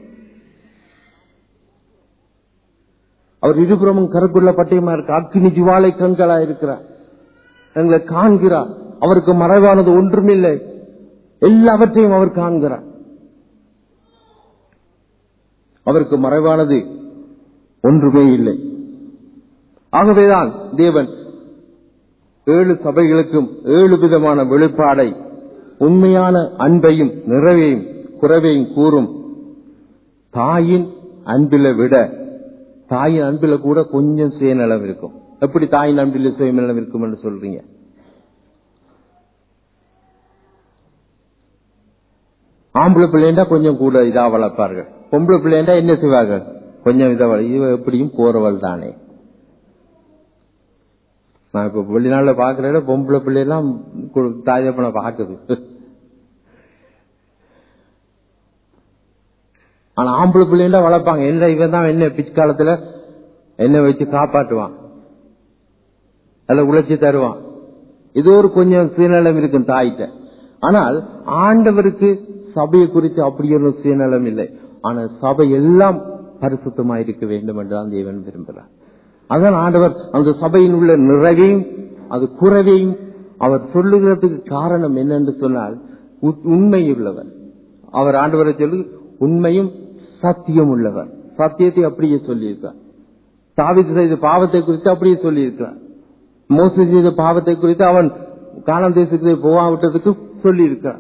அவர் இருபுறமும் கருக்குள்ள பட்டயமா இருக்க அக்கினி ஜுவாலை கண்களா இருக்கிறார் எங்களை காண்கிறார் அவருக்கு மறைவானது ஒன்றுமில்லை எல்லாவற்றையும் அவர் காண்கிறார் அவருக்கு மறைவானது ஒன்றுமே இல்லை ஆகவேதான் தேவன் ஏழு சபைகளுக்கும் ஏழு விதமான வெளிப்பாடை உண்மையான அன்பையும் நிறைவையும் குறைவையும் கூறும் தாயின் அன்பில விட தாயின் அன்பில கூட கொஞ்சம் சுயநலம் இருக்கும் எப்படி தாயின் அன்பில சுயநலம் இருக்கும் என்று சொல்றீங்க ஆம்பளை பிள்ளைண்டா கொஞ்சம் கூட இதா வளர்ப்பார்கள் பொம்பளை பிள்ளைண்டா என்ன செய்வார்கள் கொஞ்சம் இதை வள- இவ எப்படியும் போறவள் தானே நான் இப்ப வெளிநாட்டுல பாக்குறேன் பொம்பளை பிள்ளையெல்லாம் கு- தாயப்பனை பாக்குது ஆனா ஆம்பளை பிள்ளைண்டா வளர்ப்பாங்க என்ன இவன் தான் என்ன பிற்காலத்துல என்ன வச்சு காப்பாற்றுவான் அல்ல உழைச்சி தருவான் இது ஒரு கொஞ்சம் சுயநலம் இருக்கும் தாய்கிட்ட ஆனால் ஆண்டவருக்கு சபையை குறித்து அப்படி ஒரு சுயநலம் இல்லை ஆனால் சபை எல்லாம் பரிசுத்தமாக இருக்க வேண்டும் என்றுதான் தேவன் விரும்புகிறார் அதான் ஆண்டவர் அந்த சபையில் உள்ள நிறைவையும் அது குறைவையும் அவர் சொல்லுகிறதுக்கு காரணம் என்னென்று சொன்னால் உ- உண்மை உள்ளவர் அவர் ஆண்டவரை சொல்லு உண்மையும் சத்தியம் உள்ளவர் சத்தியத்தை அப்படியே சொல்லியிருக்கார் தாவீது செய்த பாவத்தை குறித்து அப்படியே சொல்லியிருக்கிறார் மோசடி செய்த பாவத்தை குறித்து அவன் காணாம் தேசத்துக்கு போகாவிட்டதுக்கு சொல்லியிருக்கிறார்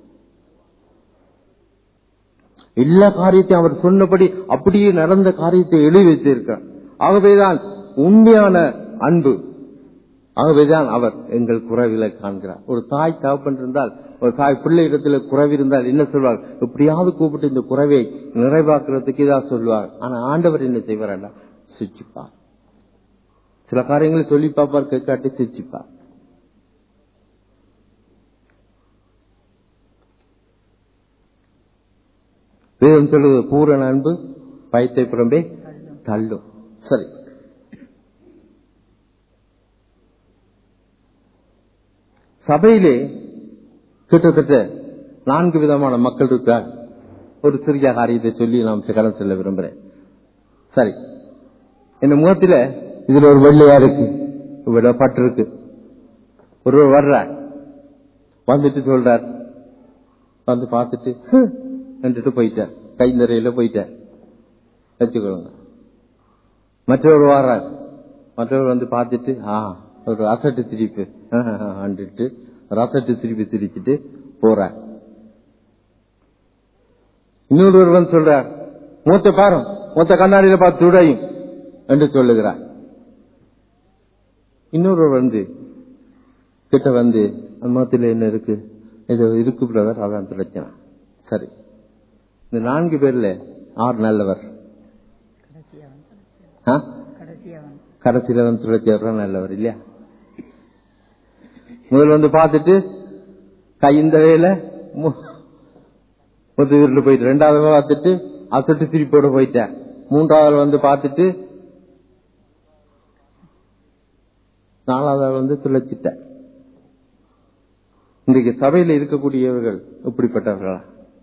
எல்லா காரியத்தையும் அவர் சொன்னபடி அப்படியே நடந்த காரியத்தை எழுதி வைத்திருக்கிறார் ஆகவேதான் உண்மையான அன்பு ஆகவேதான் அவர் எங்கள் குறைவில காண்கிறார் ஒரு தாய் தகப்பன் இருந்தால் ஒரு தாய் பிள்ளை இடத்துல குறைவு இருந்தால் என்ன சொல்வார் எப்படியாவது கூப்பிட்டு இந்த குறைவை நிறைவாக்குறதுக்கு இதாக சொல்வார் ஆனா ஆண்டவர் என்ன செய்வார் சிரிச்சுப்பார் சில காரியங்களை சொல்லி பார்ப்பார் கேட்காட்டி சிரிச்சுப்பார் வேதம் சொல்லுது பூரண அன்பு பயத்தை புறம்பே தள்ளும் சரி சபையிலே கிட்டத்தட்ட நான்கு விதமான மக்கள் இருக்கிறார் ஒரு சிறிய காரியத்தை சொல்லி நாம் கடன் செல்ல விரும்புறேன் சரி இந்த முகத்தில இதுல ஒரு வெள்ளையா இருக்கு இவ்வளோ பட்டு இருக்கு ஒருவர் வர்றார் வந்துட்டு சொல்றார் வந்து பார்த்துட்டு நின்றுட்டு போயிட்டார் கை நிறையில போயிட்டார் வச்சுக்கோங்க மற்றவர் வர்றார் மற்றவர் வந்து பார்த்துட்டு ஆ ஒரு அசட்டு சிரிப்பு ஆண்டுட்டு ஒரு அசட்டு சிரிப்பு சிரிச்சுட்டு போறார் இன்னொருவர் வந்து சொல்றார் மூத்த பாரு மூத்த கண்ணாடியில பார்த்து துடையும் என்று சொல்லுகிறார் இன்னொருவர் வந்து கிட்ட வந்து அந்த முகத்தில் என்ன இருக்கு இது இருக்கு பிரதர் அதான் துடைச்சான் சரி இந்த நான்கு பேர்ல ஆறு நல்லவர் கடைசியில வந்து துடைச்சவர் நல்லவர் இல்லையா முதல் வந்து பார்த்துட்டு கை இந்த வேலை முத்து வீரில் போயிட்டு ரெண்டாவது பார்த்துட்டு அசட்டு சிரிப்போட போயிட்டேன் மூன்றாவது வந்து பார்த்துட்டு நாலாவது வந்து துளைச்சிட்டேன் இன்றைக்கு சபையில் இருக்கக்கூடியவர்கள் இப்படிப்பட்டவர்களா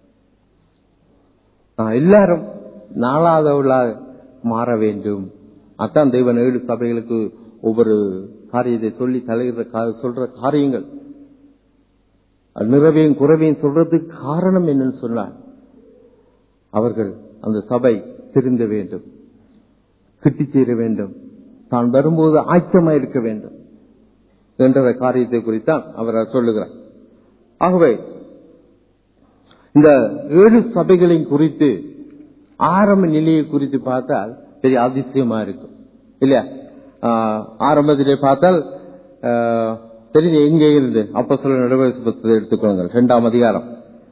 எல்லாரும் நாலாவதாக மாற வேண்டும் அதான் தெய்வன் ஏழு சபைகளுக்கு ஒவ்வொரு காரியத்தை சொல்லி தலைகிற சொல்ற காரியங்கள் நிறைவையும் குறைவையும் சொல்றதுக்கு காரணம் என்னன்னு சொன்னார் அவர்கள் அந்த சபை திருந்த வேண்டும் கிட்டி சேர வேண்டும் தான் வரும்போது ஆச்சமா இருக்க வேண்டும் என்ற காரியத்தை குறித்தான் அவர் சொல்லுகிறார் ஆகவே இந்த ஏழு சபைகளின் குறித்து ஆரம்ப நிலையை குறித்து பார்த்தால் பெரிய அதிசயமா இருக்கும் இல்லையா ஆரம்பத்திலே பார்த்தால் தெரிஞ்சு எங்கே இருந்து அப்போ சில நடவடிக்கை புத்தகத்தை எடுத்துக்கோங்க இரண்டாம் அதிகாரம்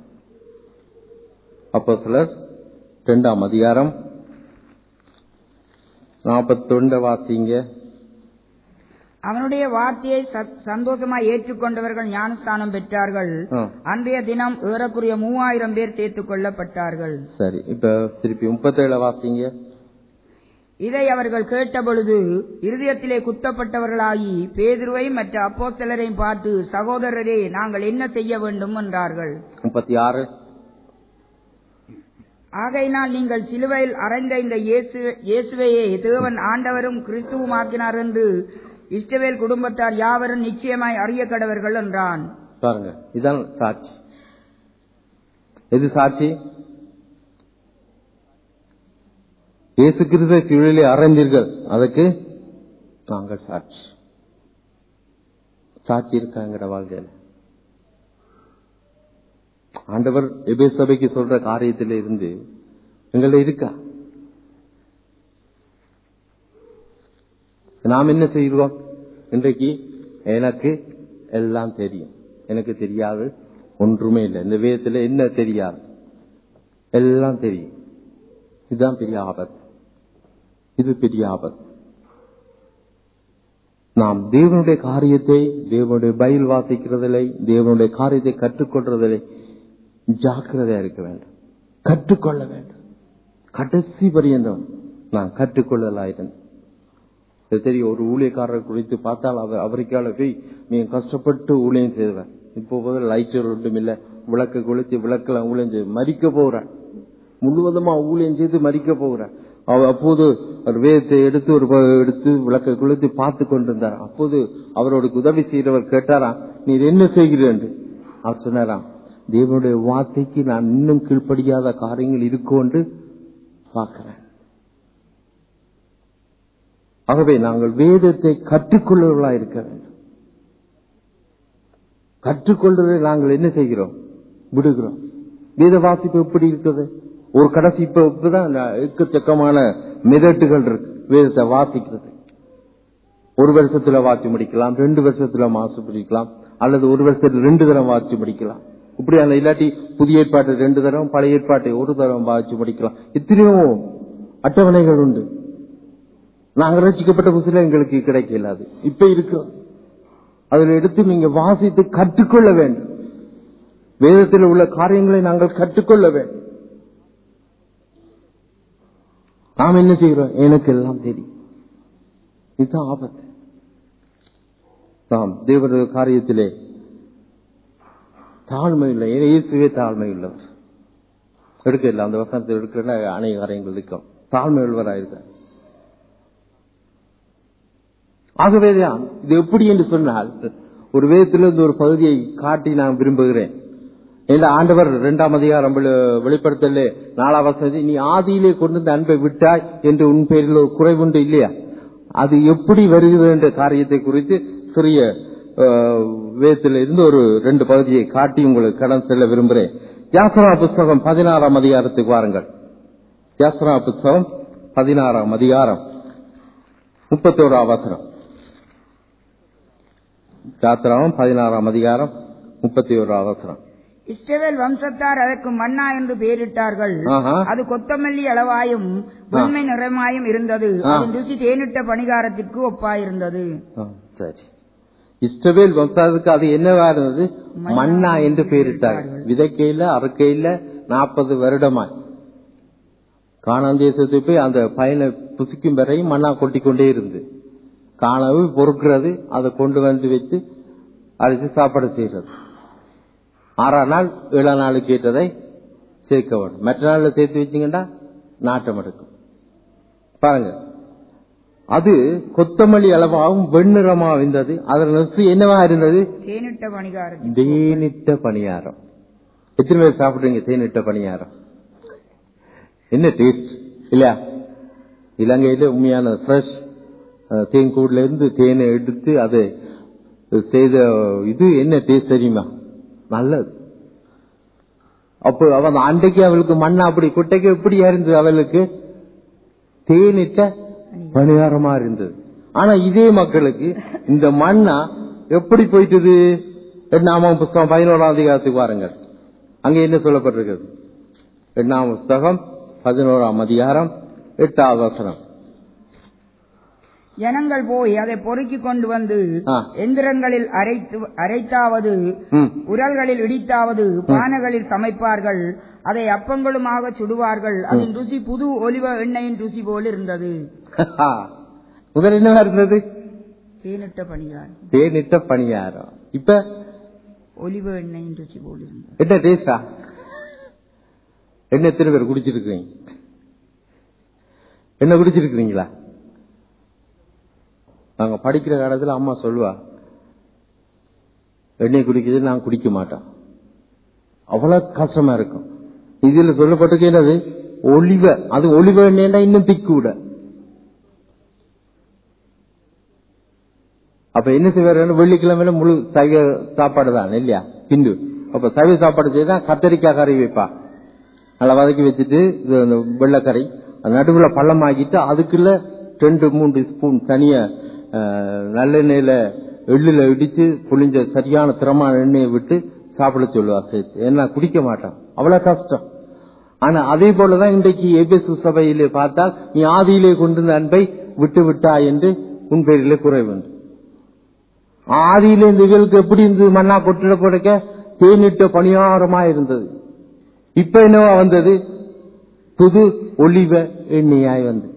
அப்போ சிலர் இரண்டாம் அதிகாரம் நாற்பத்தொண்ட வாசிங்க அவனுடைய வார்த்தையை சந்தோஷமாய் ஏற்றுக்கொண்டவர்கள் ஞானஸ்தானம் பெற்றார்கள் அன்றைய தினம் ஏறக்குறைய மூவாயிரம் பேர் சேர்த்துக் கொள்ளப்பட்டார்கள் சரி இப்ப திருப்பி முப்பத்தேழு வாசிங்க இதை அவர்கள் கேட்டபொழுது இருதயத்திலே குத்தப்பட்டவர்களாகி பேதுருவை மற்ற அப்போஸ்தலரையும் பார்த்து சகோதரரே நாங்கள் என்ன செய்ய வேண்டும் என்றார்கள் முப்பத்தி ஆறு ஆகையினால் நீங்கள் சிலுவையில் அறைந்த இந்த இயேசுவையே தேவன் ஆண்டவரும் கிறிஸ்துவும் ஆக்கினார் என்று இஸ்ரவேல் குடும்பத்தார் யாவரும் நிச்சயமாய் அறிய கடவர்கள் என்றான் பாருங்க இதுதான் சாட்சி எது சாட்சி இயேசு கிறிஸ்துவ சிலுவையிலே அறைந்தீர்கள் அதற்கு நாங்கள் சாட்சி சாட்சி இருக்காங்கிற வாழ்க்கையில ஆண்டவர் எபே சபைக்கு சொல்ற காரியத்தில இருந்து எங்கள இருக்கா நாம் என்ன செய்கிறோம் இன்றைக்கு எனக்கு எல்லாம் தெரியும் எனக்கு தெரியாது ஒன்றுமே இல்லை இந்த வேதத்துல என்ன தெரியாது எல்லாம் தெரியும் இதுதான் பெரிய ஆபத்து இது பெரிய ஆபத்து நாம் தேவனுடைய காரியத்தை தேவனுடைய பயில் வாசிக்கிறதில்லை தேவனுடைய காரியத்தை கற்றுக்கொள்றதில்லை ஜாக்கிரதையா இருக்க வேண்டும் கற்றுக்கொள்ள வேண்டும் கடைசி பரியந்தம் நான் கற்றுக்கொள்ளலாயிருந்தேன் தெரியும் ஒரு ஊழியக்காரர் குறித்து பார்த்தால் அவர் அவருக்கால போய் மிக கஷ்டப்பட்டு ஊழியம் செய்வார் இப்போ போதும் லைட்டர் ஒன்றும் இல்ல விளக்கு கொளுத்தி விளக்கெல்லாம் ஊழியம் செய்து மறிக்க போகிறார் முழுவதுமா ஊழியம் செய்து மறிக்க போகிறார் அப்போது ஒரு வேதத்தை எடுத்து ஒரு எடுத்து விளக்கை கொளுத்தி பார்த்து கொண்டிருந்தார் அப்போது அவரோட உதவி செய்கிறவர் கேட்டாரா நீர் என்ன செய்கிறேன் அவர் சொன்னாராம் தேவனுடைய வார்த்தைக்கு நான் இன்னும் கீழ்ப்படியாத காரியங்கள் இருக்கும் என்று பார்க்கிறேன் ஆகவே நாங்கள் வேதத்தை கற்றுக்கொள்ளவர்களா இருக்க வேண்டும் கற்றுக்கொள்றதை நாங்கள் என்ன செய்கிறோம் விடுகிறோம் வேத வாசிப்பு எப்படி இருக்குது ஒரு கடைசி இப்ப இப்பதான் எக்கச்சக்கமான மிதட்டுகள் இருக்கு வேதத்தை வாசிக்கிறது ஒரு வருஷத்துல வாட்சி முடிக்கலாம் ரெண்டு வருஷத்துல மாசு முடிக்கலாம் அல்லது ஒரு வருஷத்துல ரெண்டு தரம் வாட்சி முடிக்கலாம் இப்படி அந்த இல்லாட்டி புதிய ஏற்பாட்டை ரெண்டு தரம் பழைய ஏற்பாட்டை ஒரு தரம் வாட்சி முடிக்கலாம் எத்தனையோ அட்டவணைகள் உண்டு நாங்க ரசிக்கப்பட்ட புதுசுல எங்களுக்கு கிடைக்கல அது இப்ப இருக்கு அதுல எடுத்து நீங்க வாசித்து கற்றுக்கொள்ள வேண்டும் வேதத்தில் உள்ள காரியங்களை நாங்கள் கற்றுக்கொள்ள வேண்டும் நாம் என்ன செய்கிறோம் எனக்கு எல்லாம் தெரியும் இதுதான் ஆபத்து நாம் தேவனுடைய காரியத்திலே தாழ்மை இல்லை ஏன்னா இயேசுவே தாழ்மை உள்ளவர் எடுக்கல அந்த வசனத்தை எடுக்கிற அநேக காரியங்கள் இருக்கும் தாழ்மை உள்ளவராயிருக்கார் ஆகவேதான் இது எப்படி என்று சொன்னால் ஒரு வேதத்திலிருந்து ஒரு பகுதியை காட்டி நான் விரும்புகிறேன் இந்த ஆண்டவர் இரண்டாம் அதிகாரம் வெளி- வெளிப்படுத்தலே நாலாம் வசதி நீ ஆதியிலே கொண்டு வந்த அன்பை விட்டாய் என்று உன் பேரில் ஒரு குறைவுண்டு இல்லையா அது எப்படி வருகிறது என்ற காரியத்தை குறித்து சிறிய அஹ், வேதத்தில் இருந்து ஒரு ரெண்டு பகுதியை காட்டி உங்களுக்கு கடன் செல்ல விரும்புகிறேன் யாசனா புஸ்தகம் பதினாறாம் அதிகாரத்துக்கு வாருங்கள் யாசனா புஸ்தகம் பதினாறாம் அதிகாரம் முப்பத்தோராம் வசனம் யாத்திராவும் பதினாறாம் அதிகாரம் முப்பத்தி ஓராம் அவசரம் இஸ்ரவேல் வம்சத்தார் அதற்கு மன்னா என்று பெயரிட்டார்கள் ஆஹா. அது கொத்தமல்லி அளவாயும் வெண்மை நிறமாயும் இருந்தது ஆ. அதன் ருசி தேனிட்ட பணிகாரத்திற்கு ஒப்பாயிருந்தது ஆ, சரி இஸ்ரவேல் வம்சாவுக்கு அது என்னவா இருந்தது மன்னா என்று பெயரிட்டார்கள் விதைக்கையில அறுக்கையில நாற்பது வருடமாய் காணான் தேசத்துக்கு போய் அந்த பயனை புசிக்கும் வரையும் மண்ணா கொட்டிக் கொண்டே இருந்து காணவு பொறுக்கிறது அதை கொண்டு வந்து வைத்து அரைச்சு சாப்பாடு செய்யறது ஆறாம் நாள் ஏழாம் நாளுக்கு ஏற்றதை சேர்க்க வேண்டும் மற்ற நாள்ல சேர்த்து வச்சீங்கன்னா நாட்டம் எடுக்கும் பாருங்க அது கொத்தமல்லி அளவாகவும் வெண்ணிறமா இருந்தது அதன் ருசி என்னவா இருந்தது தேனிட்ட பணிகாரத்திற்கு தேனிட்ட பணியாரம் எத்தனை பேர் சாப்பிடுறீங்க தேனிட்ட பணியாரம் என்ன டேஸ்ட் இல்லையா இலங்கையில உண்மையான ஃப்ரெஷ் தேன்கூட்ல இருந்து தேனை எடுத்து அதை செய்த இது என்ன டேஸ்ட் தெரியுமா நல்லது அப்போ அவன் அன்றைக்கு அவளுக்கு மண்ணா அப்படி குட்டைக்கு எப்படியா இருந்தது அவளுக்கு தேனிட்ட பணியாரமா இருந்தது ஆனா இதே மக்களுக்கு இந்த மண்ணா எப்படி போயிட்டது எண்ணாம புஸ்தகம் பதினோராம் அதிகாரத்துக்கு வாருங்கள் அங்க என்ன சொல்லப்பட்டிருக்கிறது எண்ணாம் புஸ்தகம் பதினோராம் அதிகாரம் எட்டாவது வசனம் ஜனங்கள் போய் அதை பொறுக்கிக் கொண்டு வந்து ஆ. எந்திரங்களில் அரைத்து அரைத்தாவது ம். உரல்களில் இடித்தாவது பானைகளில் சமைப்பார்கள் அதை அப்பங்களுமாக சுடுவார்கள் அதன் ருசி புது ஒலிவ எண்ணெயின் ருசி போல் இருந்தது முதல் என்னவா இருந்தது தேனிட்ட பணிகாரம் தேனிட்ட பணியாரம் இப்ப ஒலிவ எண்ணெயின் ருசி போல் இருந்தது என்ன டேஸ்டா என்ன எத்தனை பேர் குடிச்சிருக்கீங்க என்ன குடிச்சிருக்கிறீங்களா நாங்க படிக்கிற காலத்துல அம்மா சொல்லுவா எண்ணெய் குடிக்கிறது நான் குடிக்க மாட்டோம் அவ்வளவு கஷ்டமா இருக்கும் இதுல சொல்லப்பட்டிருக்கு என்னது ஒளிவ அது ஒளிவ எண்ணெய்னா இன்னும் திக்கு விட அப்ப என்ன செய்வாரு வெள்ளிக்கிழமையில முழு சைவ சாப்பாடு தான் இல்லையா ஹிந்து அப்ப சைவ சாப்பாடு செய்தா கத்தரிக்காய் கறி வைப்பா நல்லா வதக்கி வச்சுட்டு இது அந்த வெள்ளைக்கறி அது நடுவுல பள்ளம் ஆக்கிட்டு அதுக்குள்ள ரெண்டு மூன்று ஸ்பூன் தனிய அஹ், நல்லெண்ணெயில எள்ளுல இடிச்சு புளிஞ்ச சரியான திறமான எண்ணெயை விட்டு சாப்பிட சொல்லுவா சேர்த்து ஏன்னா குடிக்க மாட்டான் அவ்வளவு கஷ்டம் ஆனா அதே போலதான் இன்றைக்கு எபேசு சபையிலே பார்த்தால் நீ ஆதியிலே கொண்டிருந்த அன்பை விட்டு விட்டாய் என்று உன் பேரிலே குறைவு ஆதியிலே இந்த இவளுக்கு எப்படி இருந்தது மண்ணா கொட்டிட கொடுக்க தேனிட்ட பணியாரமா இருந்தது இப்ப என்னவா வந்தது புது ஒளிவ எண்ணெயாய் வந்துச்சு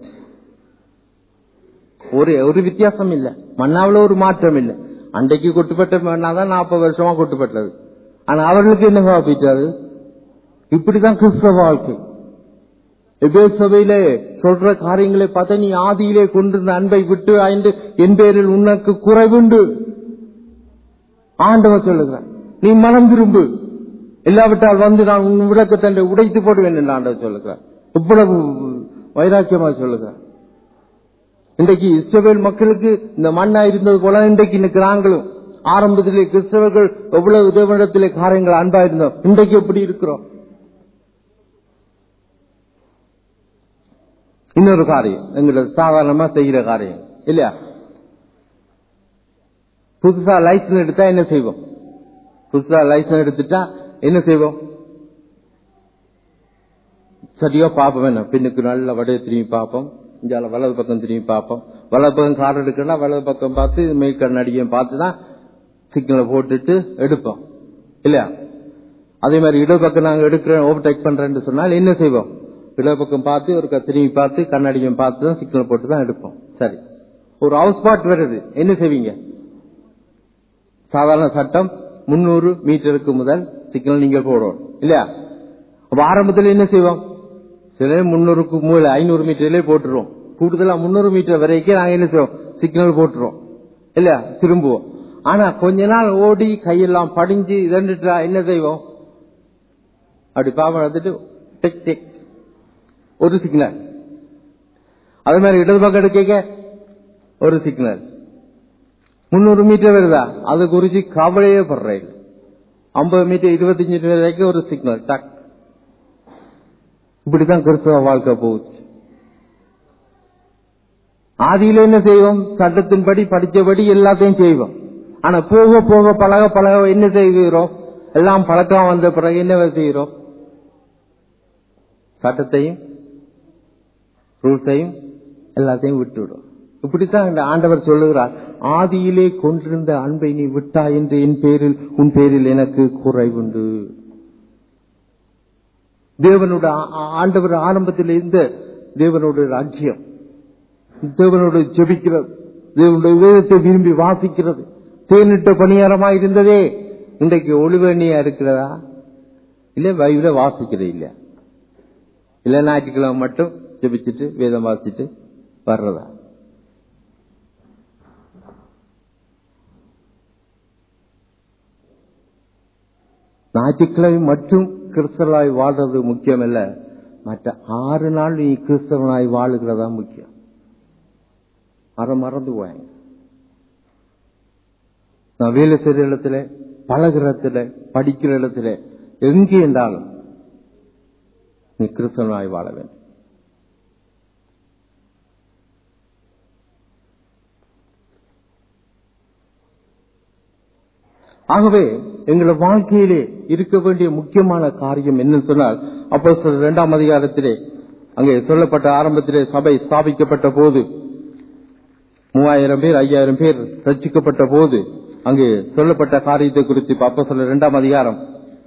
ஒரு ஒரு வித்தியாசம் இல்ல மண்ணாவுல ஒரு மாற்றம் இல்ல அன்றைக்கு கொட்டுப்பட்ட மண்ணாதான் நாற்பது வருஷமா கொட்டுப்பட்டது ஆனா அவர்களுக்கு என்னவா போயிட்டாரு இப்படிதான் கிறிஸ்தவ வாழ்க்கை எபே சபையிலே சொல்ற காரியங்களை பார்த்தா நீ ஆதியிலே கொண்டிருந்த அன்பை விட்டு ஆய்ந்து என் பேரில் உனக்கு குறைவுண்டு ஆண்டவர் சொல்லுகிறார் நீ மனம் திரும்பு இல்லாவிட்டால் வந்து நான் உன் விளக்கத்தண்டை உடைத்து போடுவேன் என்று ஆண்டவர் சொல்லுகிறார் இவ்வளவு வைராக்கியமா சொல்லுகிறார் இன்றைக்கு இஸ்ரவேல் மக்களுக்கு இந்த மண்ணா இருந்தது போல இன்றைக்கு இன்னைக்கு நாங்களும் ஆரம்பத்திலே கிறிஸ்தவர்கள் எவ்வளவு தேவனிடத்திலே காரியங்கள் அன்பா இருந்தோம் இன்றைக்கு எப்படி இருக்கிறோம் இன்னொரு காரியம் எங்களை சாதாரணமா செய்கிற காரியம் இல்லையா புதுசா லைசன்ஸ் எடுத்தா என்ன செய்வோம் புதுசா லைசன்ஸ் எடுத்துட்டா என்ன செய்வோம் சரியா பார்ப்போம் என்ன பின்னுக்கு நல்ல வடைய திரும்பி பார்ப்போம் இந்தியாவில் வலது பக்கம் திரும்பி பார்ப்போம் வலது பக்கம் கார் எடுக்கணும்னா வலது பக்கம் பார்த்து மெய் கண்ணாடியும் பார்த்து தான் சிக்னலை போட்டுட்டு எடுப்போம் இல்லையா அதே மாதிரி இடது பக்கம் நாங்க எடுக்கிறோம் ஓவர்டேக் பண்றேன்னு சொன்னால் என்ன செய்வோம் இடது பக்கம் பார்த்து ஒரு க- திரும்பி பார்த்து கண்ணாடியும் பார்த்து தான் சிக்னல் போட்டு தான் எடுப்போம் சரி ஒரு ஹவுஸ் ஸ்பாட் வருது என்ன செய்வீங்க சாதாரண சட்டம் முன்னூறு மீட்டருக்கு முதல் சிக்னல் நீங்க போடணும் இல்லையா அப்ப ஆரம்பத்தில் என்ன செய்வோம் சில முன்னூறுக்கு மூல ஐநூறு மீட்டர்லயே போட்டுருவோம் கூடுதலா முன்னூறு மீட்டர் வரைக்கும் நாங்க என்ன செய்வோம் சிக்னல் போட்டுருவோம் இல்லையா திரும்புவோம் ஆனா கொஞ்ச நாள் ஓடி கையெல்லாம் படிஞ்சு இதண்டுட்டா என்ன செய்வோம் அப்படி பாவம் வந்துட்டு டெக் டெக் ஒரு சிக்னல் அதே மாதிரி இடது பக்கம் எடுக்க ஒரு சிக்னல் முன்னூறு மீட்டர் வருதா அது குறிச்சு கவலையே படுறேன் ஐம்பது மீட்டர் இருபத்தஞ்சு மீட்டர் வரைக்கும் ஒரு சிக்னல் டக் இப்படித்தான் கிறிஸ்தவ வாழ்க்கை போகுது ஆதியில என்ன செய்வோம் சட்டத்தின்படி படிச்சபடி எல்லாத்தையும் செய்வோம் ஆனா போக போக பழக பழக என்ன செய்கிறோம் எல்லாம் பழக்கம் வந்த பிறகு என்ன செய்கிறோம் சட்டத்தையும் ரூல்ஸையும் எல்லாத்தையும் விட்டுவிடும் இப்படித்தான் இந்த ஆண்டவர் சொல்லுகிறார் ஆதியிலே கொண்டிருந்த அன்பை நீ விட்டா என்று என் பேரில் உன் பேரில் எனக்கு குறைவுண்டு தேவனோட ஆ- ஆ- ஆண்டவர் ஆரம்பத்தில் இருந்த தேவனோட ராஜ்யம் தேவனோட ஜெபிக்கிறது தேவனுடைய வேதத்தை விரும்பி வாசிக்கிறது தேனிட்ட பணியாரமா இருந்ததே இன்றைக்கு ஒளிவண்ணியா இருக்கிறதா இல்ல பைபிள வாசிக்கிறது இல்ல இல்ல ஞாயிற்றுக்கிழமை மட்டும் ஜெபிச்சுட்டு வேதம் வாசிச்சுட்டு வர்றதா ஞாயிற்றுக்கிழமை மட்டும் கிறிஸ்தவனாய் வாழ்றது முக்கியம் இல்ல மற்ற ஆறு நாள் நீ கிறிஸ்தவனாய் வாழுகிறதா முக்கியம் அதை மறந்து போயாங்க நான் வேலை செய்யற இடத்துல பழகுற இடத்துல படிக்கிற இடத்துல எங்கே என்றாலும் நீ கிறிஸ்தவனாய் வாழ வேண்டும் ஆகவே எங்களோட வாழ்க்கையிலே இருக்க வேண்டிய முக்கியமான காரியம் என்னன்னு சொன்னால் அப்போ இரண்டாம் அதிகாரத்திலே அங்கே சொல்லப்பட்ட ஆரம்பத்திலே சபை ஸ்தாபிக்கப்பட்ட போது மூவாயிரம் பேர் ஐயாயிரம் பேர் ரட்சிக்கப்பட்ட போது அங்கே சொல்லப்பட்ட காரியத்தை குறித்து அப்போ சொல்ல இரண்டாம் அதிகாரம்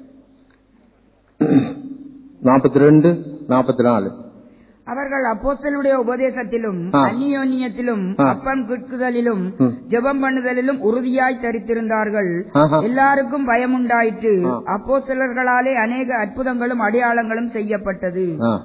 நாற்பத்தி ரெண்டு நாற்பத்தி நாலு அவர்கள் அப்போஸ்தலருடைய உபதேசத்திலும் ஆ. அந்நியோன்யத்திலும் ஆ. அப்பம் கிட்குதலிலும் ம். ஜெபம் பண்ணுதலிலும் உறுதியாய் தரித்திருந்தார்கள் ஆஹா. எல்லாருக்கும் பயம் உண்டாயிற்று ஆ. அப்போஸ்தலர்களாலே அநேக அற்புதங்களும் அடையாளங்களும் செய்யப்பட்டது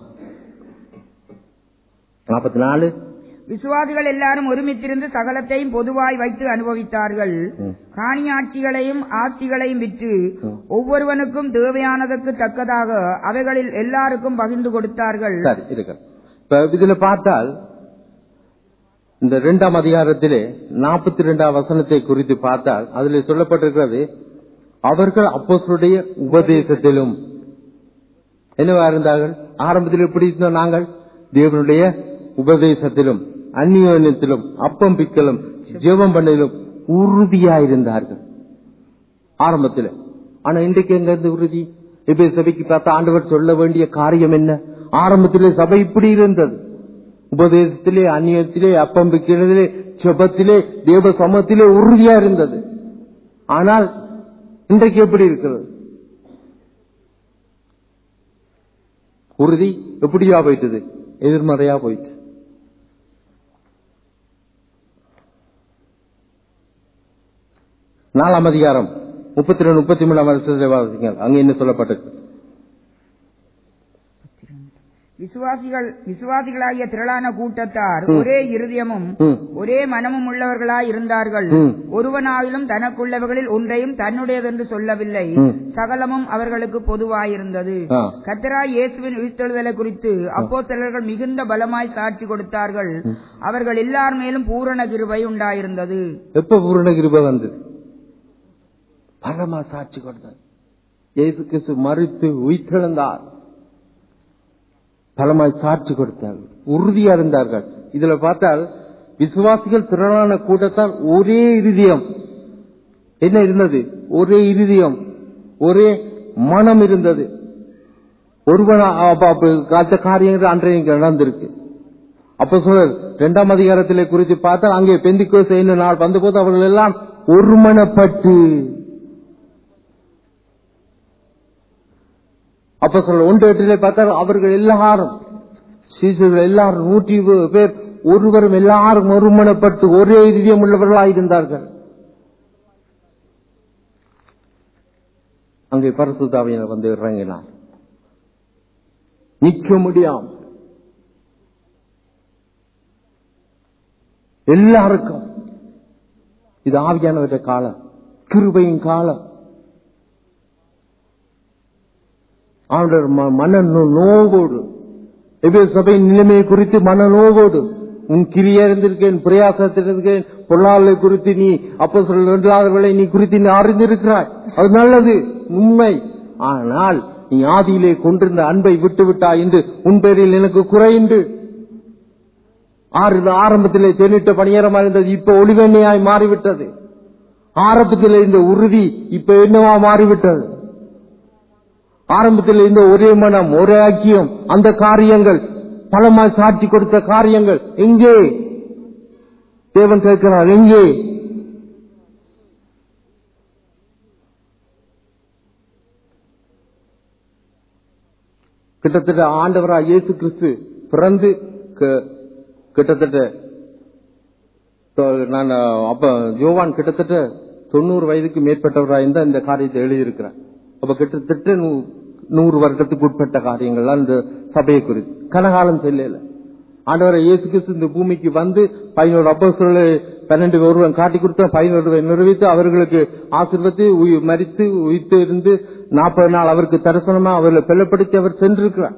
நாற்பத்தி நாலு விசுவாசிகள் எல்லாரும் ஒருமித்திருந்து சகலத்தையும் பொதுவாய் வைத்து அனுபவித்தார்கள் ம். காணியாட்சிகளையும் ஆஸ்திகளையும் விற்று ம். ஒவ்வொருவனுக்கும் தேவையானதற்கு தக்கதாக அவைகளில் எல்லாருக்கும் பகிர்ந்து கொடுத்தார்கள் சரி இருக்கு இப்ப இதுல பார்த்தால் இந்த இரண்டாம் அதிகாரத்திலே நாற்பத்தி இரண்டாம் வசனத்தை குறித்து பார்த்தால் அதில் சொல்லப்பட்டிருக்கிறது அவர்கள் அப்போஸ்தலருடைய உபதேசத்திலும் என்னவா இருந்தார்கள் ஆரம்பத்தில் எப்படி இருந்தோம் நாங்கள் தேவனுடைய உபதேசத்திலும் அந்நியோன்யத்திலும் அப்பம் பிக்கலும் ஜெபம் பண்ணதிலும் உறுதியாயிருந்தார்கள் ஆரம்பத்தில் ஆனா இன்றைக்கு எங்க இருந்து உறுதி இப்ப சபைக்கு பார்த்தா ஆண்டவர் சொல்ல வேண்டிய காரியம் என்ன ஆரம்பத்திலே சபை இப்படி இருந்தது உபதேசத்திலே அந்நியத்திலே அப்பம் பிக்கிறதிலே ஜெபத்திலே தேவ சமத்திலே உறுதியா இருந்தது ஆனால் இன்றைக்கு எப்படி இருக்கிறது உறுதி எப்படியா போயிட்டது எதிர்மறையா போயிட்டு நாலாம் அதிகாரம் முப்பத்தி ரெண்டு முப்பத்தி மூணாம் வருஷத்துல வாசிங்க அங்க என்ன சொல்லப்பட்டது விசுவாசிகள் விசுவாசிகளாகிய திரளான கூட்டத்தார் ம். ஒரே இருதயமும் ம். ஒரே மனமும் உள்ளவர்களாய் இருந்தார்கள் ம். ஒருவனாயிலும் தனக்குள்ளவர்களில் ஒன்றையும் தன்னுடையதென்று சொல்லவில்லை ம். சகலமும் அவர்களுக்கு பொதுவாயிருந்தது ஆ. கத்தராய் இயேசுவின் உயிர்த்தெழுதலை குறித்து அப்போஸ்தலர்கள் மிகுந்த பலமாய் சாட்சி கொடுத்தார்கள் அவர்கள் எல்லார் மேலும் பூரண கிருபை உண்டாயிருந்தது எப்ப பூரண கிருபை வந்தது பரமா சாட்சி கொடுத்தார் இயேசு கிறிஸ்து மறித்து உயிர்த்தெழுந்தார் பலமாய் சாட்சி கொடுத்தார்கள் உறுதியா இருந்தார்கள் இதுல பார்த்தால் விசுவாசிகள் திரளான கூட்டத்தால் ஒரே இருதயம் என்ன இருந்தது ஒரே இருதயம் ஒரே மனம் இருந்தது ஒருவன் அப்ப- அப்ப காத்த காரியங்கள் அன்றைய இங்க நடந்திருக்கு அப்ப சொல்றார் இரண்டாம் அதிகாரத்திலே குறித்து பார்த்தால் அங்கே பெந்திக்கோ செய்யும் நாள் வந்தபோது அவர்கள் எல்லாம் ஒருமனப்பட்டு அப்ப சொல்ற ஒன்று எட்டிலே பார்த்தால் அவர்கள் எல்லாரும் சீசர்கள் எல்லாரும் நூற்றி இருபது பேர் ஒருவரும் எல்லாரும் ஒருமனப்பட்டு ஒரே இதயம் உள்ளவர்களாக இருந்தார்கள் அங்கே பரிசுத்தாவியர் வந்து இறங்கினார் நிக்க முடியாம எல்லாருக்கும் இது ஆவியானவற்ற காலம் கிருபையின் காலம் ஆண்டவர் ம- மன நோ- நோவோடு எபே சபையின் நிலைமையை குறித்து மன நோவோடு உன் கிரியா இருந்திருக்கேன் பிரயாசத்தில் இருக்கேன் பொருளாளரை குறித்து நீ அப்போ சொல்ல நீ குறித்து நீ அறிந்திருக்கிறாய் அது நல்லது உண்மை ஆனால் நீ ஆதியிலே கொண்டிருந்த அன்பை விட்டு விட்டாய் என்று உன் பேரில் எனக்கு குறையுண்டு ஆறு ஆரம்பத்திலே தேனிட்ட பணியரமா இருந்தது இப்ப ஒளிவெண்ணையாய் மாறிவிட்டது ஆரம்பத்தில் இருந்த உறுதி இப்ப என்னவா மாறிவிட்டது ஆரம்பத்தில் இருந்த ஒரே மனம் ஒரே ஐக்கியம் அந்த காரியங்கள் பலமாய் சாட்சி கொடுத்த காரியங்கள் எங்கே தேவன் கேட்கிறார் எங்கே கிட்டத்தட்ட ஆண்டவராய் இயேசு கிறிஸ்து பிறந்து க- கிட்டத்தட்ட தொ- நான் அப்ப யோவான் கிட்டத்தட்ட தொண்ணூறு வயதுக்கு மேற்பட்டவராக இருந்தா இந்த காரியத்தை எழுதியிருக்கிறார் அப்ப கிட்டத்தட்ட நூ- நூறு வருடத்துக்கு உட்பட்ட காரியங்கள்லாம் இந்த சபையை குறித்து கனகாலம் செல்லல ஆண்டவரை இயேசு கிறிஸ்து இந்த பூமிக்கு வந்து பதினோரு அப்போ பன்னெண்டு ஒருவன் காட்டி கொடுத்த பதினோரு நிறைவேற்றி அவர்களுக்கு ஆசீர்வத்து உயி- மரித்து உயிர்த்து இருந்து நாற்பது நாள் அவருக்கு தரிசனமா அவர்களை பெல்லப்படுத்தி அவர் சென்றிருக்கிறார்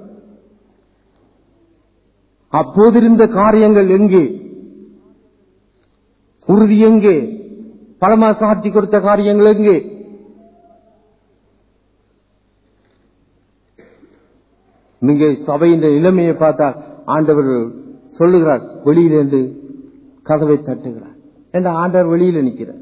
அப்போதிருந்த காரியங்கள் எங்கே உறுதி எங்கே பலமா சாட்சி கொடுத்த காரியங்கள் எங்கே நீங்க சபையின் நிலைமையை பார்த்தா ஆண்டவர் சொல்லுகிறார் வெளியிலிருந்து கதவை தட்டுகிறார் என்ற ஆண்டவர் வெளியில நிக்கிறார்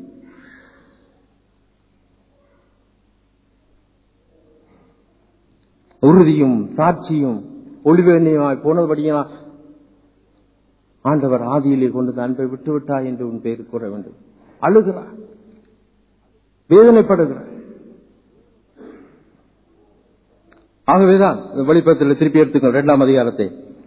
உறுதியும் சாட்சியும் ஒளிவேணியமாய் போனபடியா ஆண்டவர் ஆதியிலே கொண்டு வந்து அன்பை விட்டு விட்டாய் என்று உன் பேர் கூற வேண்டும் அழுகிறார் வேதனைப்படுகிறார் ஆகவேதான் இந்த வெளிப்படத்தில் திருப்பி எடுத்துக்கணும் இரண்டாம் அதிகாரத்தை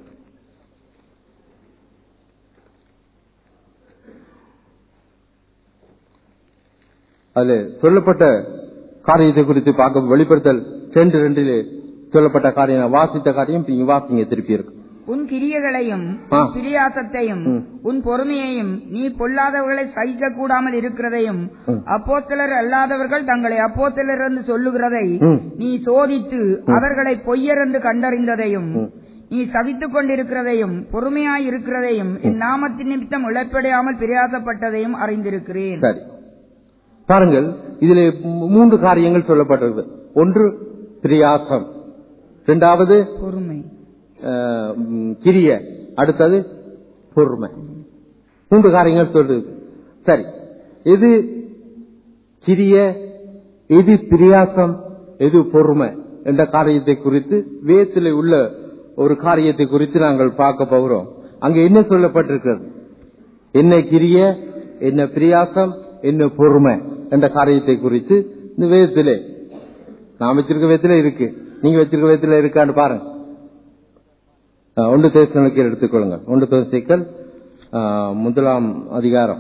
அதுல சொல்லப்பட்ட காரியத்தை குறித்து பார்க்க வெளிப்படுத்தல் ரெண்டு ரெண்டிலே சொல்லப்பட்ட காரியம் நான் வாசித்த காரியம் நீங்க வாசிங்க திருப்பி இருக்கு உன் கிரியைகளையும் ஆ. உன் பிரியாசத்தையும் ம். உன் பொறுமையையும் நீ பொல்லாதவர்களை சகிக்க கூடாமல் இருக்கிறதையும் ம். அப்போஸ்தலர் அல்லாதவர்கள் தங்களை அப்போஸ்தலர் என்று சொல்லுகிறதை ம். நீ சோதித்து அவர்களை பொய்யர் என்று கண்டறிந்ததையும் ம். நீ சகித்துக் கொண்டிருக்கிறதையும் பொறுமையாய் இருக்கிறதையும் என் நாமத்தின் நிமித்தம் இழப்படையாமல் பிரயாசப்பட்டதையும் அறிந்திருக்கிறேன் சரி பாருங்கள் இதிலே மூ- மூன்று காரியங்கள் சொல்லப்பட்டிருக்கு ஒன்று பிரியாசம் இரண்டாவது பொறுமை அஹ், ம், கிரிய அடுத்தது பொறுமை மூன்று காரியங்கள் சொல்றது சரி எது கிரிய எது பிரியாசம் எது பொறுமை என்ற காரியத்தை குறித்து வேத்திலே உள்ள ஒரு காரியத்தை குறித்து நாங்கள் பார்க்க போகிறோம் அங்க என்ன சொல்லப்பட்டிருக்கிறது என்ன கிரிய என்ன பிரியாசம் என்ன பொறுமை என்ற காரியத்தை குறித்து இந்த வேதத்திலே நான் வச்சிருக்க வேதத்திலே இருக்கு நீங்க வச்சிருக்க வேதத்திலே இருக்கான்னு பாருங்க அஹ், ஒன்று தேசனுக்கு எடுத்துக்கொள்ளுங்க ஒன்று தேசிக்கல் முதலாம் அதிகாரம்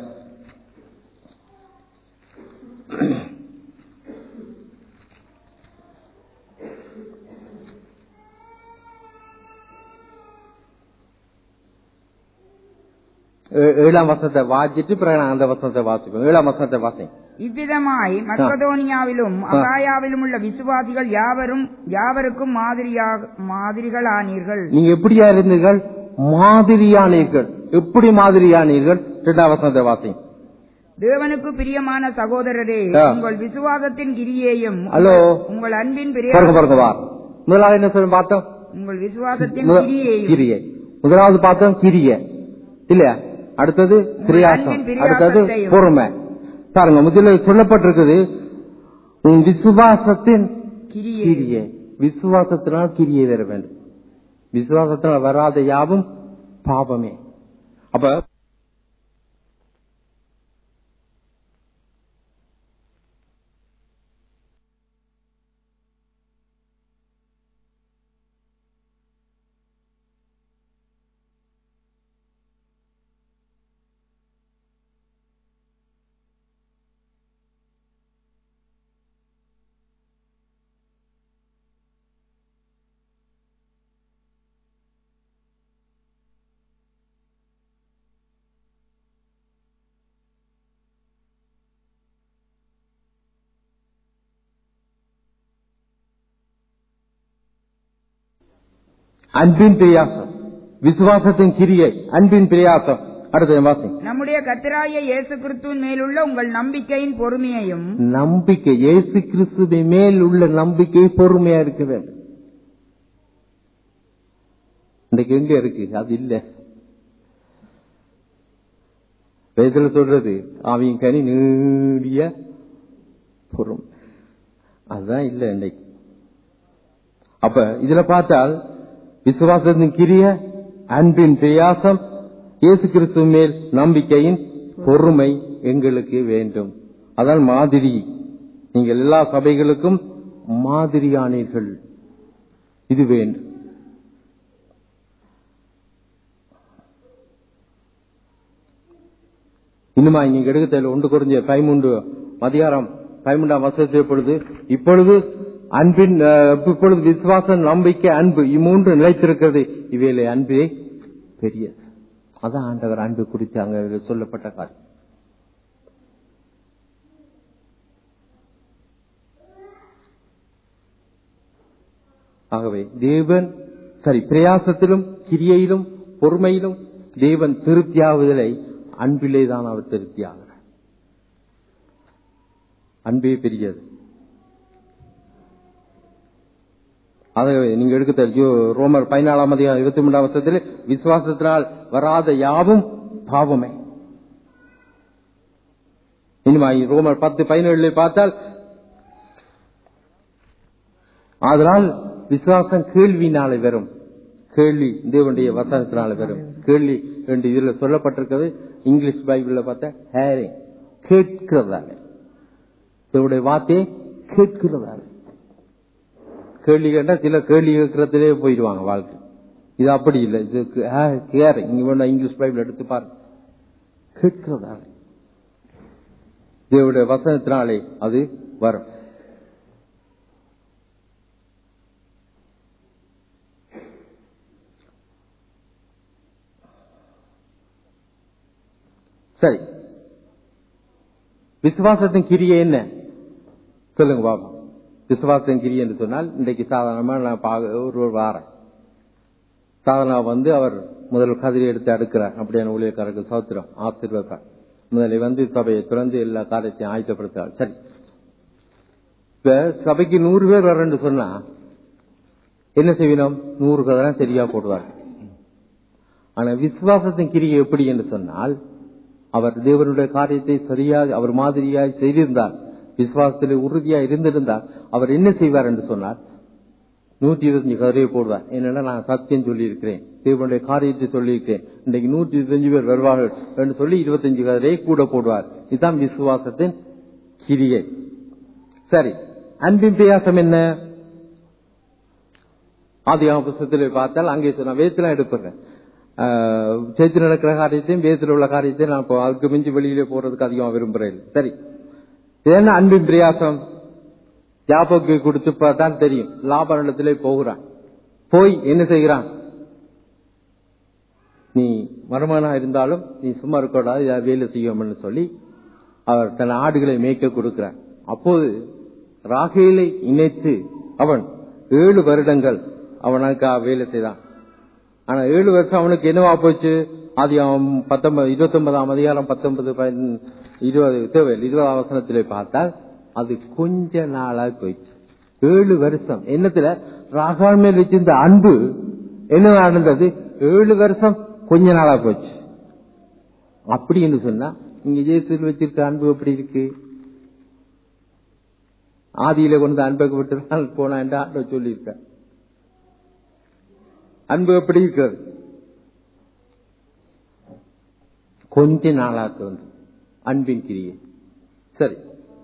ஏ- ஏழாம் வசனத்தை வாசிட்டு பிறகு நான் அந்த வசனத்தை வாசிப்போம் ஏழாம் வசனத்தை வாசி இவ்விதமாய் மக்கதோனியாவிலும் அகாயாவிலும் உள்ள விசுவாசிகள் யாவரும் யாவருக்கும் மாதிரியாக மாதிரிகளானீர்கள் நீங்க எப்படியா இருந்தீர்கள் மாதிரியானீர்கள் எப்படி மாதிரியானீர்கள் இரண்டாம் வசனத்தை வாசி தேவனுக்கு பிரியமான சகோதரரே ஆ. உங்கள் விசுவாசத்தின் கிரியையும் ஹலோ. உங்கள் அன்பின் பிரிய பாருங்க பாருங்க வா முதலாவது என்ன சொல்லி பார்த்தோம் உங்கள் விசுவாசத்தின் முத- கிரியையும் கிரியை முதலாவது பார்த்தோம் கிரிய இல்லையா அடுத்தது பிரியாசம் அன்பின் அடுத்தது பிரியாசத்தையும். பொறுமை பாருங்க முதல்ல சொல்லப்பட்டிருக்குது உன் விசுவாசத்தின் கிரியை கிரியை விசுவாசத்தினால் கிரியை வர வேண்டும் விசுவாசத்தினால் வராத யாவும் பாவமே அப்ப அன்பின் பிரயாசம் விசுவாசத்தின் கிரியை அன்பின் பிரயாசம் அடுத்த வாசி நம்முடைய கத்திராய இயேசு கிறிஸ்துவின் மேலுள்ள உங்கள் நம்பிக்கையின் பொறுமையையும் நம்பிக்கை இயேசு கிறிஸ்துவின் மேல் உள்ள நம்பிக்கை பொறுமையா இருக்க வேண்டும் இன்றைக்கு எங்க இருக்கு அது இல்ல வேதத்துல சொல்றது அவன் கனி நீடிய பொறுமை அதுதான் இல்ல இன்னைக்கு அப்ப இதுல பார்த்தால் விசுவாசத்தின் கிரிய அன்பின் பிரயாசம் இயேசு கிறிஸ்து மேல் நம்பிக்கையின் பொறுமை எங்களுக்கு வேண்டும் அதான் மாதிரி நீங்கள் எல்லா சபைகளுக்கும் மாதிரியானீர்கள் இது வேண்டும் இன்னுமா நீங்க எடுக்கத்தில் ஒன்று குறைஞ்ச பதிமூன்று அதிகாரம் பதிமூன்றாம் வருஷத்தை பொழுது இப்பொழுது அன்பின் அஹ், இப்பொழுது விசுவாசம் நம்பிக்கை அன்பு இம்மூன்று நிலைத்திருக்கிறது இவையிலே அன்பே பெரியது அதான் ஆண்டவர் அன்பு குறித்து அங்க சொல்லப்பட்ட காரியம் ஆகவே தேவன் சரி பிரயாசத்திலும் கிரியையிலும் பொறுமையிலும் தேவன் திருப்தியாவதில்லை அன்பிலே தான் அவர் திருப்தியாகிறார் அன்பே பெரியது அதை நீங்க எடுக்க தெரியும் ரோமர் பதினாலாம் அதிகாரம் இருபத்தி மூன்றாம் வருஷத்தில் விசுவாசத்தினால் வராத யாவும் பாவமே இனிமா ரோமர் பத்து பதினேழுல பார்த்தால் அதனால் விசுவாசம் கேள்வினாலே வரும் கேள்வி தேவனுடைய வசனத்தினால வரும் கேள்வி என்று இதுல சொல்லப்பட்டிருக்கிறது இங்கிலீஷ் பைபிள்ல பார்த்தா ஹேரிங் கேட்கிறதால தேவனுடைய வார்த்தையை கேட்கிறதால கேள்வி கேட்டா சில கேள்வி கேட்கறதுலே போயிடுவாங்க வாழ்க்கை இது அப்படி இல்லை இது கேரிங் இங்க வேணா இங்கிலீஷ் பைபிள் எடுத்து பாருங்க கேட்கிறதால தேவனுடைய வசனத்தினாலே அது வரும் சரி விசுவாசத்தின் கிரியை என்ன சொல்லுங்க பாபா விசுவாசத்தின் கிரியை என்று சொன்னால் இன்றைக்கு சாதாரணமா நான் பா- ஒரு வாரம் சாதாரண வந்து அவர் முதல் கதிரை எடுத்து அடுக்கிறார் அப்படியான ஊழியக்காரருக்கு சௌத்திரம் ஆசீர்வதார் முதலில் வந்து சபையை திறந்து எல்லா காரியத்தையும் ஆயத்தப்படுத்துறார் சரி இப்ப சபைக்கு நூறு பேர் வரேன்னு சொன்னா என்ன செய்வினோம் நூறு கதை சரியா போடுவார் ஆனா விசுவாசத்தின் கிரியை எப்படி என்று சொன்னால் அவர் தேவனுடைய காரியத்தை சரியாக அவர் மாதிரியாய் செய்திருந்தார் விசுவாசத்தில் உறுதியா இருந்திருந்தார் அவர் என்ன செய்வார் என்று சொன்னார் நூற்றி இருபத்தஞ்சு கதிரையை போடுவார் என்னன்னா நான் சத்தியம் சொல்லியிருக்கிறேன் தேவனுடைய காரியத்தை சொல்லியிருக்கிறேன் இன்றைக்கு நூற்றி இருபத்தஞ்சு பேர் வருவார்கள் என்று சொல்லி இருபத்தஞ்சு கதிரையை கூட போடுவார் இதுதான் விசுவாசத்தின் கிரியை சரி அன்பின் பிரயாசம் என்ன ஆதி புத்தகத்தில் பார்த்தால் அங்கே சொன்ன வேதத்தெல்லாம் எடுப்படுறேன் சேர்த்து நடக்கிற காரியத்தையும் வேதத்தில் உள்ள காரியத்தையும் நான் இப்போ அதுக்கு மிஞ்சி வெளியிலே போறதுக்கு அதிகமா விரும்புறேன் சரி இது என்ன அன்பின் பிரயாசம் ஜாபக்கு கொடுத்து தான் தெரியும் லாப நிலத்திலே போகிறான் போய் என்ன செய்கிறான் நீ மருமகனா இருந்தாலும் நீ சும்மா இருக்கக்கூடாது ஏதாவது வேலை செய்யோம்னு சொல்லி அவர் தன் ஆடுகளை மேய்க்க கொடுக்கிறார் அப்போது ராகேலை இணைத்து அவன் ஏழு வருடங்கள் அவனுக்கு வேலை செய்தான் ஆனா ஏழு வருஷம் அவனுக்கு என்னவா போச்சு அது அவன் பத்தொன்பது இருபத்தி ஒன்பதாம் அதிகாரம் பத்தொன்பது பதின- இருபது தேவை இருபதாம் வசனத்திலே பார்த்தால் அது கொஞ்ச நாளா போயிடுச்சு ஏழு வருஷம் என்னத்துல ராகால் மேல் வச்சிருந்த அன்பு என்ன நடந்தது ஏழு வருஷம் கொஞ்ச நாளா போச்சு அப்படின்னு சொன்னா இங்க இயேசுவில் வச்சிருக்க அன்பு எப்படி இருக்கு ஆதியில கொண்டு வந்து அன்பை விட்டுதான் போனா என்று ஆண்டவர் சொல்லியிருக்க அன்பு எப்படி இருக்கிறது கொஞ்ச நாளாக்கு வந்து அன்பின் கிரியை சரி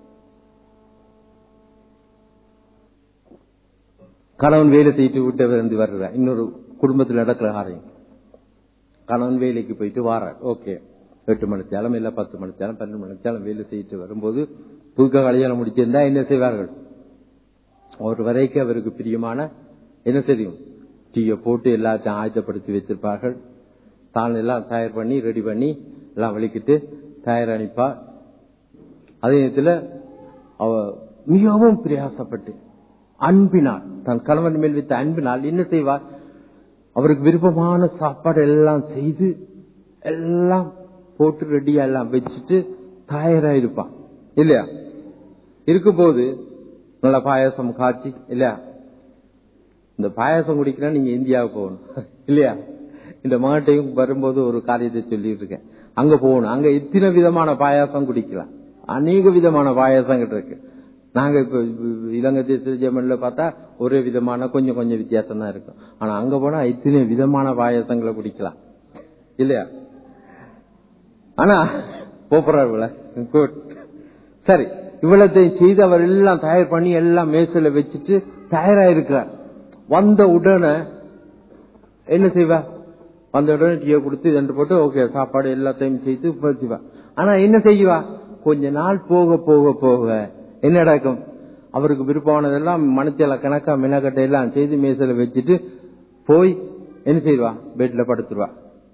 கணவன் வேலை செய்யிட்டு விட்டு வந்து வர்றார் இன்னொரு குடும்பத்தில் நடக்கிற காரியம் கணவன் வேலைக்கு போயிட்டு வாரார் ஓகே எட்டு மணித்தாலும் இல்ல பத்து மணித்தாலும் பன்னெண்டு மணித்தாலும் வேலை செய்யிட்டு வரும்போது புதுக்க கல்யாணம் முடிச்சிருந்தா என்ன செய்வார்கள் ஒரு வரைக்கும் அவருக்கு பிரியமான என்ன தெரியும் டீயை போட்டு எல்லாத்தையும் ஆயத்தப்படுத்தி வச்சிருப்பார்கள் தான் எல்லாம் தயார் பண்ணி ரெடி பண்ணி எல்லாம் வலிக்கிட்டு தயார் அனுப்பா அதே நேரத்தில் அவ மிகவும் பிரயாசப்பட்டு அன்பினால் தன் கணவன் மேல் வைத்த அன்பினால் என்ன செய்வார் அவருக்கு விருப்பமான சாப்பாடு எல்லாம் செய்து எல்லாம் போட்டு ரெடியா எல்லாம் வச்சுட்டு தயாரா இருப்பான் இல்லையா இருக்கும்போது நல்ல பாயாசம் காய்ச்சி இல்லையா இந்த பாயாசம் குடிக்கிறா நீங்க இந்தியாவுக்கு போகணும் இல்லையா இந்த மாட்டையும் வரும்போது ஒரு காரியத்தை சொல்லிட்டு இருக்கேன் அங்க போகணும் அங்க இத்தனை விதமான பாயாசம் குடிக்கலாம் அநேக விதமான பாயாசங்கள் இருக்கு நாங்க இப்ப இலங்கை தேச ஜெர்மன்ல பார்த்தா ஒரே விதமான கொஞ்சம் கொஞ்சம் வித்தியாசம் தான் இருக்கும் ஆனா அங்க போனா இத்தனை விதமான பாயாசங்களை குடிக்கலாம் இல்லையா ஆனா போறாரு குட் சரி இவ்வளத்தையும் செய்து அவர் எல்லாம் தயார் பண்ணி எல்லாம் மேசையில வச்சுட்டு தயாரா இருக்கிறார் வந்த உடனே என்ன செய்வா வந்த உடனே டீயை கொடுத்து ரெண்டு போட்டு ஓகே சாப்பாடு எல்லாத்தையும் செய்து பச்சுவா ஆனா என்ன செய்வா கொஞ்ச நாள் போக போக போக என்ன நடக்கும் அவருக்கு விருப்பமானதெல்லாம் மனத்தில கணக்கா மினக்கட்டை எல்லாம் செய்து மேசையில வச்சுட்டு போய் என்ன செய்வா பெட்ல படுத்துருவா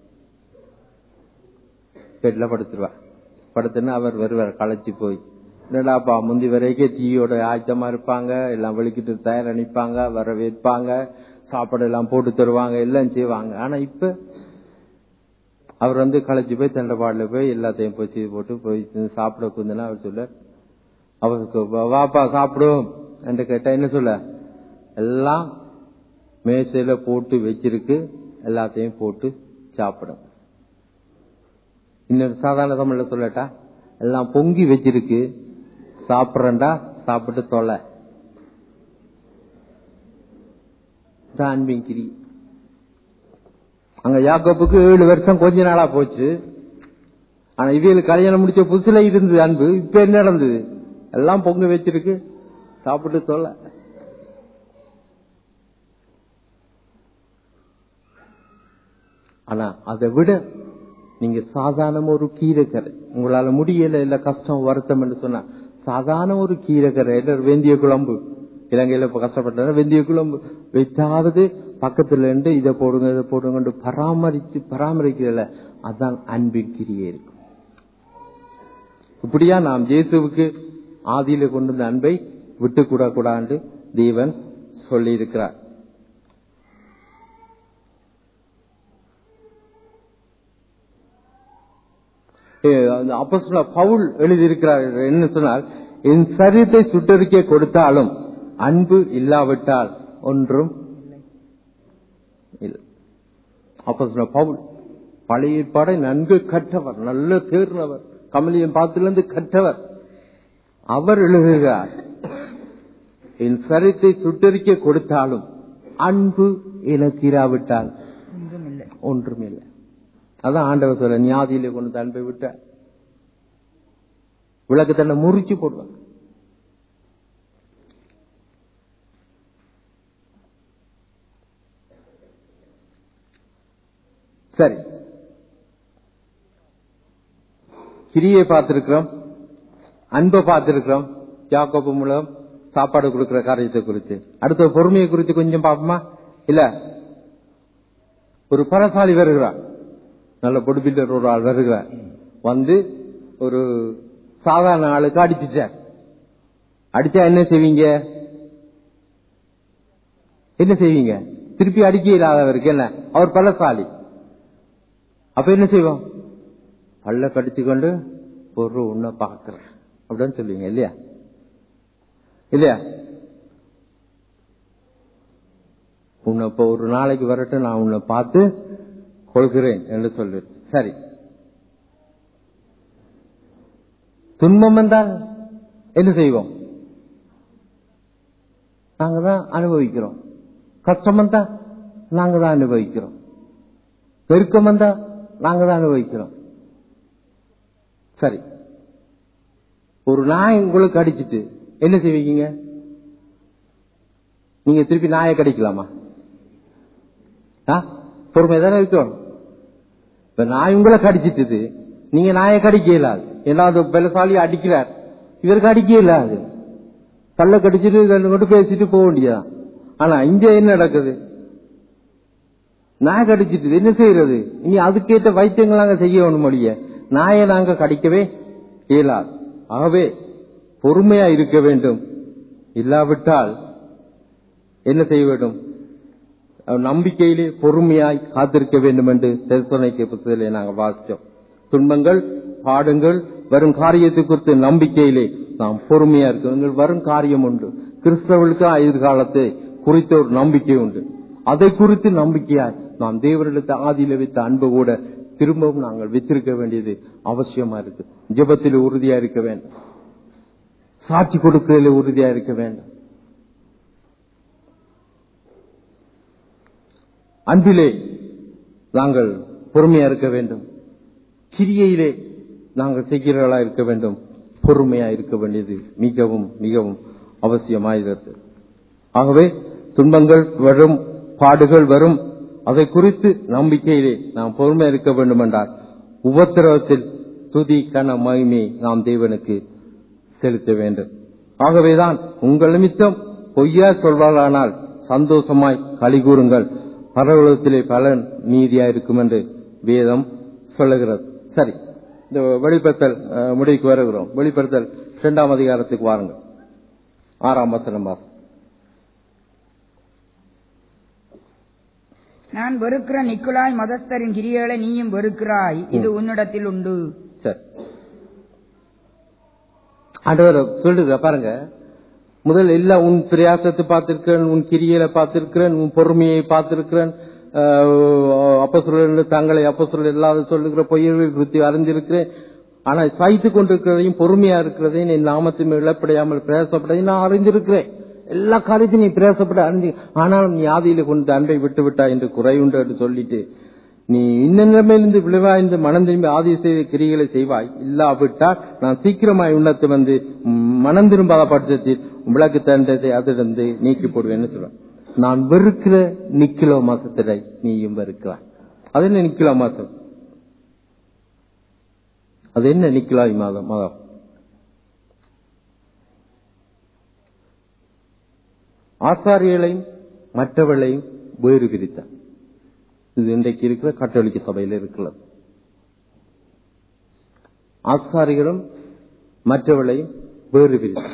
பெட்ல படுத்துருவா படுத்துன்னு அவர் வருவார் களைச்சு போய் என்னடாப்பா முந்தி வரைக்கும் டீயோட ஆயத்தமா இருப்பாங்க எல்லாம் வெளிக்கிட்டு தயார் அனுப்பாங்க வரவேற்பாங்க சாப்பாடு எல்லாம் போட்டு தருவாங்க எல்லாம் செய்வாங்க ஆனா இப்ப அவர் வந்து களைச்சு போய் தண்டபாடுல போய் எல்லாத்தையும் போய் செய்து போட்டு போய் சாப்பிட குந்துனா அவர் சொல்ல அவருக்கு வாப்பா சாப்பிடும் என்று கேட்டா என்ன சொல்ல எல்லாம் மேசையில போட்டு வச்சிருக்கு எல்லாத்தையும் போட்டு சாப்பிடும் இன்னொரு சாதாரண தமிழ்ல சொல்லட்டா எல்லாம் பொங்கி வச்சிருக்கு சாப்பிட்றண்டா சாப்பிட்டு தொலை அன்பின் கிரி அங்க யாக்கப்புக்கு ஏழு வருஷம் கொஞ்ச நாளா போச்சு ஆனா இவியல் கல்யாணம் முடிச்ச புதுசுல இருந்தது அன்பு இப்ப என்ன நடந்தது எல்லாம் பொங்க வச்சிருக்கு சாப்பிட்டு தொலை ஆனா அதை விட நீங்க சாதாரண ஒரு கீரைக்கரை உங்களால முடியல இல்ல கஷ்டம் வருத்தம் என்று சொன்னா சாதாரண ஒரு கீரைக்கரை இல்ல வெந்திய குழம்பு இலங்கையில இப்ப கஷ்டப்பட்ட வெந்திய குழம்பு வைத்தாவது பக்கத்துல இருந்து இதை போடுங்க இதை போடுங்க பராமரிச்சு பராமரிக்கிறல அதான் அன்பின் கிரியே இருக்கும் இப்படியா நாம் இயேசுவுக்கு ஆதியில கொண்டு வந்த அன்பை விட்டு கூட கூடாண்டு தேவன் சொல்லி இருக்கிறார் அப்ப பவுல் எழுதியிருக்கிறார் என்ன சொன்னால் என் சரீரத்தை சுட்டறிக்கை கொடுத்தாலும் அன்பு இல்லாவிட்டால் ஒன்றும் அப்ப பவுல் பழைய ஏற்பாடை நன்கு கற்றவர் நல்ல தேர்ந்தவர் கமலியன் பாத்திலிருந்து கற்றவர் அவர் எழுதுகிறார் என் சரித்தை சுட்டறிக்கை கொடுத்தாலும் அன்பு எனக்கு இராவிட்டால் ஒன்றும் இல்லை அதான் ஆண்டவர் சொல்ல ஞாதியில கொண்டு அன்பை விட்ட விளக்கு தன்னை முறிச்சு போடுவார் சரி கிரியை பார்த்திருக்கிறோம் அன்பை பார்த்திருக்கிறோம் ஜாக்கோப்பு மூலம் சாப்பாடு கொடுக்கிற காரியத்தை குறித்து அடுத்த பொறுமையை குறித்து கொஞ்சம் பார்ப்போமா இல்ல ஒரு பரசாலி வருகிறார் நல்ல பொடுபில்லர் ஒரு ஆள் வருகிறார் வந்து ஒரு சாதாரண ஆளுக்கு அடிச்சுட்டார் அடிச்சா என்ன செய்வீங்க என்ன செய்வீங்க திருப்பி அடிக்க இல்லாதவருக்கு என்ன அவர் பலசாலி அப்ப என்ன செய்வோம் பல்ல கடிச்சு கொண்டு ஒரு உன்னை பாக்குறேன் அப்படின்னு சொல்லுவீங்க இல்லையா இல்லையா உன்னை இப்ப ஒரு நாளைக்கு வரட்டும் நான் உன்னை பார்த்து கொள்கிறேன் என்று சொல்லு சரி துன்பம் வந்தால் என்ன செய்வோம் நாங்க தான் அனுபவிக்கிறோம் கஷ்டம் வந்தா நாங்க தான் அனுபவிக்கிறோம் பெருக்கம் வந்தா நாங்க தான் அனுபவிக்கிறோம் சரி ஒரு நாய் உங்களுக்கு அடிச்சிட்டு என்ன செய்வீங்க நீங்க திருப்பி நாயை கடிக்கலாமா பொறுமை தானே இருக்கணும் இப்ப நாய் உங்களை கடிச்சிட்டது நீங்க நாயை கடிக்க இயலாது ஏதாவது பலசாலி அடிக்கிறார் இவருக்கு அடிக்க இயலாது பல்ல கடிச்சிட்டு ரெண்டு மட்டும் பேசிட்டு போக வேண்டியதான் ஆனா இங்க என்ன நடக்குது நாய் கடிச்சிட்டு என்ன செய்யறது இனி அதுக்கேற்ற வைத்தியங்கள் நாங்க செய்யணும் முடிய நாயை நாங்க கடிக்கவே இயலாது ஆகவே பொறுமையா இருக்க வேண்டும் இல்லாவிட்டால் என்ன செய்ய வேண்டும் நம்பிக்கையிலே பொறுமையாய் காத்திருக்க வேண்டும் என்று தெசோனைக்கு புத்தகத்திலே நாங்கள் வாசித்தோம் துன்பங்கள் பாடுங்கள் வரும் காரியத்தை குறித்து நம்பிக்கையிலே நாம் பொறுமையா இருக்கோம் எங்கள் வரும் காரியம் உண்டு கிறிஸ்தவர்களுக்கு எதிர்காலத்தை குறித்த ஒரு நம்பிக்கை உண்டு அதை குறித்து நம்பிக்கையாய் நாம் தேவரிடத்தை ஆதியில வைத்த அன்பு கூட திரும்பவும் நாங்கள் வைத்திருக்க வேண்டியது அவசியமா இருக்கு ஜெபத்தில் உறுதியா இருக்க வேண்டும் சாட்சி கொடுக்கிறதில் உறுதியா இருக்க வேண்டும் அன்பிலே நாங்கள் பொறுமையா இருக்க வேண்டும் கிரியையிலே நாங்கள் செய்கிறவர்களா இருக்க வேண்டும் பொறுமையா இருக்க வேண்டியது மிகவும் மிகவும் அவசியமாகிறது ஆகவே துன்பங்கள் வரும் பாடுகள் வரும் அதை குறித்து நம்பிக்கையிலே நாம் பொறுமையா இருக்க வேண்டும் என்றால் உபத்திரவத்தில் துதி கன மகிமையை நாம் தேவனுக்கு செலுத்த வேண்டும் ஆகவேதான் உங்கள் நிமித்தம் பொய்யா சொல்வார்களானால் சந்தோஷமாய் களி கூறுங்கள் பரவலத்திலே பலன் நீதியா இருக்கும் என்று வேதம் சொல்லுகிறது சரி இந்த வெளிப்படுத்தல் அஹ், முடிவுக்கு வருகிறோம் வெளிப்படுத்தல் இரண்டாம் அதிகாரத்துக்கு வாருங்கள் ஆறாம் வசனம் வாசம் நான் வெறுக்கிற நிக்குலாய் மதஸ்தரின் கிரியைகளை நீயும் வெறுக்கிறாய் இது உன்னிடத்தில் உண்டு சரி ஆண்டவர் சொல்லுற பாருங்க முதல் எல்லாம் உன் பிரயாசத்தை பார்த்திருக்கிறேன் உன் கிரியையில பார்த்திருக்கிறேன் உன் பொறுமையை பார்த்திருக்கிறேன் அப்ப தங்களை அப்ப இல்லாத சொல்லுகிற பொய்யர்கள் குறித்து அறிந்திருக்கிறேன் ஆனா சாய்த்து கொண்டிருக்கிறதையும் பொறுமையா இருக்கிறதையும் என் நாமத்தையும் இழப்படையாமல் பிரயாசப்படையும் நான் அறிந்திருக்கிறேன் எல்லா காரியத்தையும் நீ பிரயாசப்பட அறிஞ்சு ஆனாலும் நீ ஆதியில கொண்டு அன்பை விட்டு விட்டா என்று குறையுண்டு என்று சொல்லிட்டு நீ இன்ன நிலைமையிலிருந்து விளைவாய்ந்து மனம் திரும்பி ஆதி செய்த கிரிகளை செய்வாய் இல்லாவிட்டால் நான் சீக்கிரமாய் உன்னத்தை வந்து ம், மனம் திரும்பாத பட்சத்தில் விளக்கு தண்டத்தை அதிலிருந்து நீக்கி போடுவேன்னு சொல்லுவேன் நான் வெறுக்கிற நிக்கிலோ மாசத்திரை நீயும் வெறுக்கிறாய் அது என்ன நிக்கிலோ மாசம் அது என்ன நிக்கிலாய் மாதம் மாதம் ஆசாரியர்களையும் மற்றவர்களையும் வேறு பிரித்தார் இது இன்றைக்கு இருக்கிற கத்தோலிக்க சபையில் இருக்கிறது ஆசாரிகளும் மற்றவர்களையும் வேறு பிரித்தார்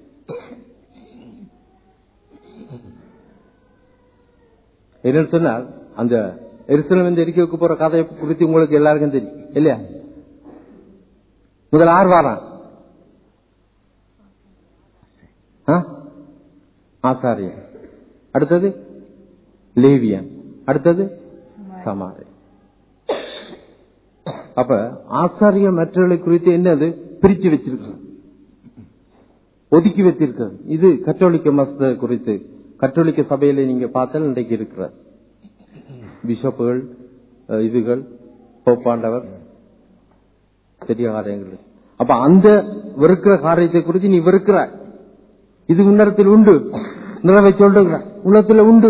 என்னன்னு சொன்னால் அந்த எரிசலம் இந்த எரிக்கைக்கு போற கதையை குறித்து உங்களுக்கு எல்லாருக்கும் தெரியும் இல்லையா முதல் ஆறு வாரம் ஆசாரியன் அடுத்தது லேவியன் அடுத்தது சமாரி அப்ப ஆசாரியர் மற்றவர்களை குறித்து என்னது பிரிச்சு வச்சிருக்கிறது ஒதுக்கி வச்சிருக்கிறது இது கத்தோலிக்க மசத குறித்து கத்தோலிக்க சபையில நீங்க பார்த்தால் இன்றைக்கு இருக்கிறது பிஷப்புகள் அஹ், இதுகள் போப்பாண்டவர் பெரிய காரியங்கள் அப்ப அந்த வெறுக்கிற காரியத்தை குறித்து நீ வெறுக்கிறாய் இது உன்னரத்தில் உண்டு நிறைவை சொல்லுங்க உள்ளத்துல உண்டு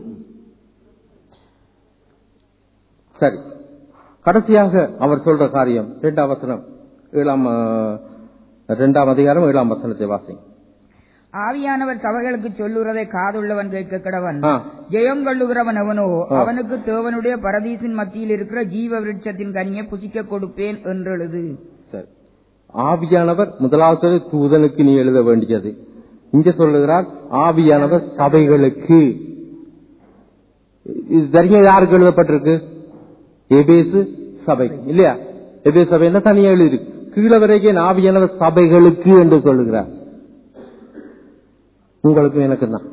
சரி கடைசியாக அவர் சொல்ற காரியம் இரண்டாம் வசனம் ஏழாம் அஹ், இரண்டாம் அதிகாரம் ஏழாம் வசனத்தை வாசிங்க ஆவியானவர் சபைகளுக்கு சொல்லுறதை காதுள்ளவன் கேட்க கடவன் ஆ. ஜெயம் கொள்ளுகிறவன் அவனோ ஆ. அவனுக்கு தேவனுடைய பரதீசின் மத்தியில் இருக்கிற ஜீவ விருட்சத்தின் கனியை புசிக்க கொடுப்பேன் என்றெழுது சரி ஆவியானவர் முதலாவது தூதனுக்கு நீ எழுத வேண்டியது இங்க சொல்லுகிறார் ஆவியானவர் சபைகளுக்கு இது தெரிஞ்ச யாருக்கு எழுதப்பட்டிருக்கு எபேசு சபை இல்லையா எபேசு சபை என்ன தனியா எழுதிருக்கு கீழே வரைக்கும் ஆவியானவர் சபைகளுக்கு என்று சொல்லுகிறார் உங்களுக்கும் எனக்கு தான்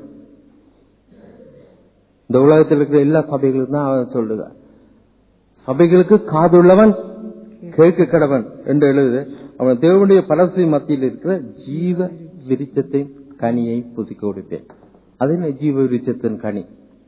இந்த உலகத்தில் இருக்கிற எல்லா சபைகளுக்கும் தான் அவன் சொல்லுகிறார் சபைகளுக்கு காதுள்ளவன் கேட்க கடவன் என்று எழுது அவன் தேவனுடைய பலசை மத்தியில் இருக்கிற ஜீவ விருச்சத்தின் கனியை புசிக்க கொடுப்பேன் அது என்ன ஜீவ விருச்சத்தின் கனி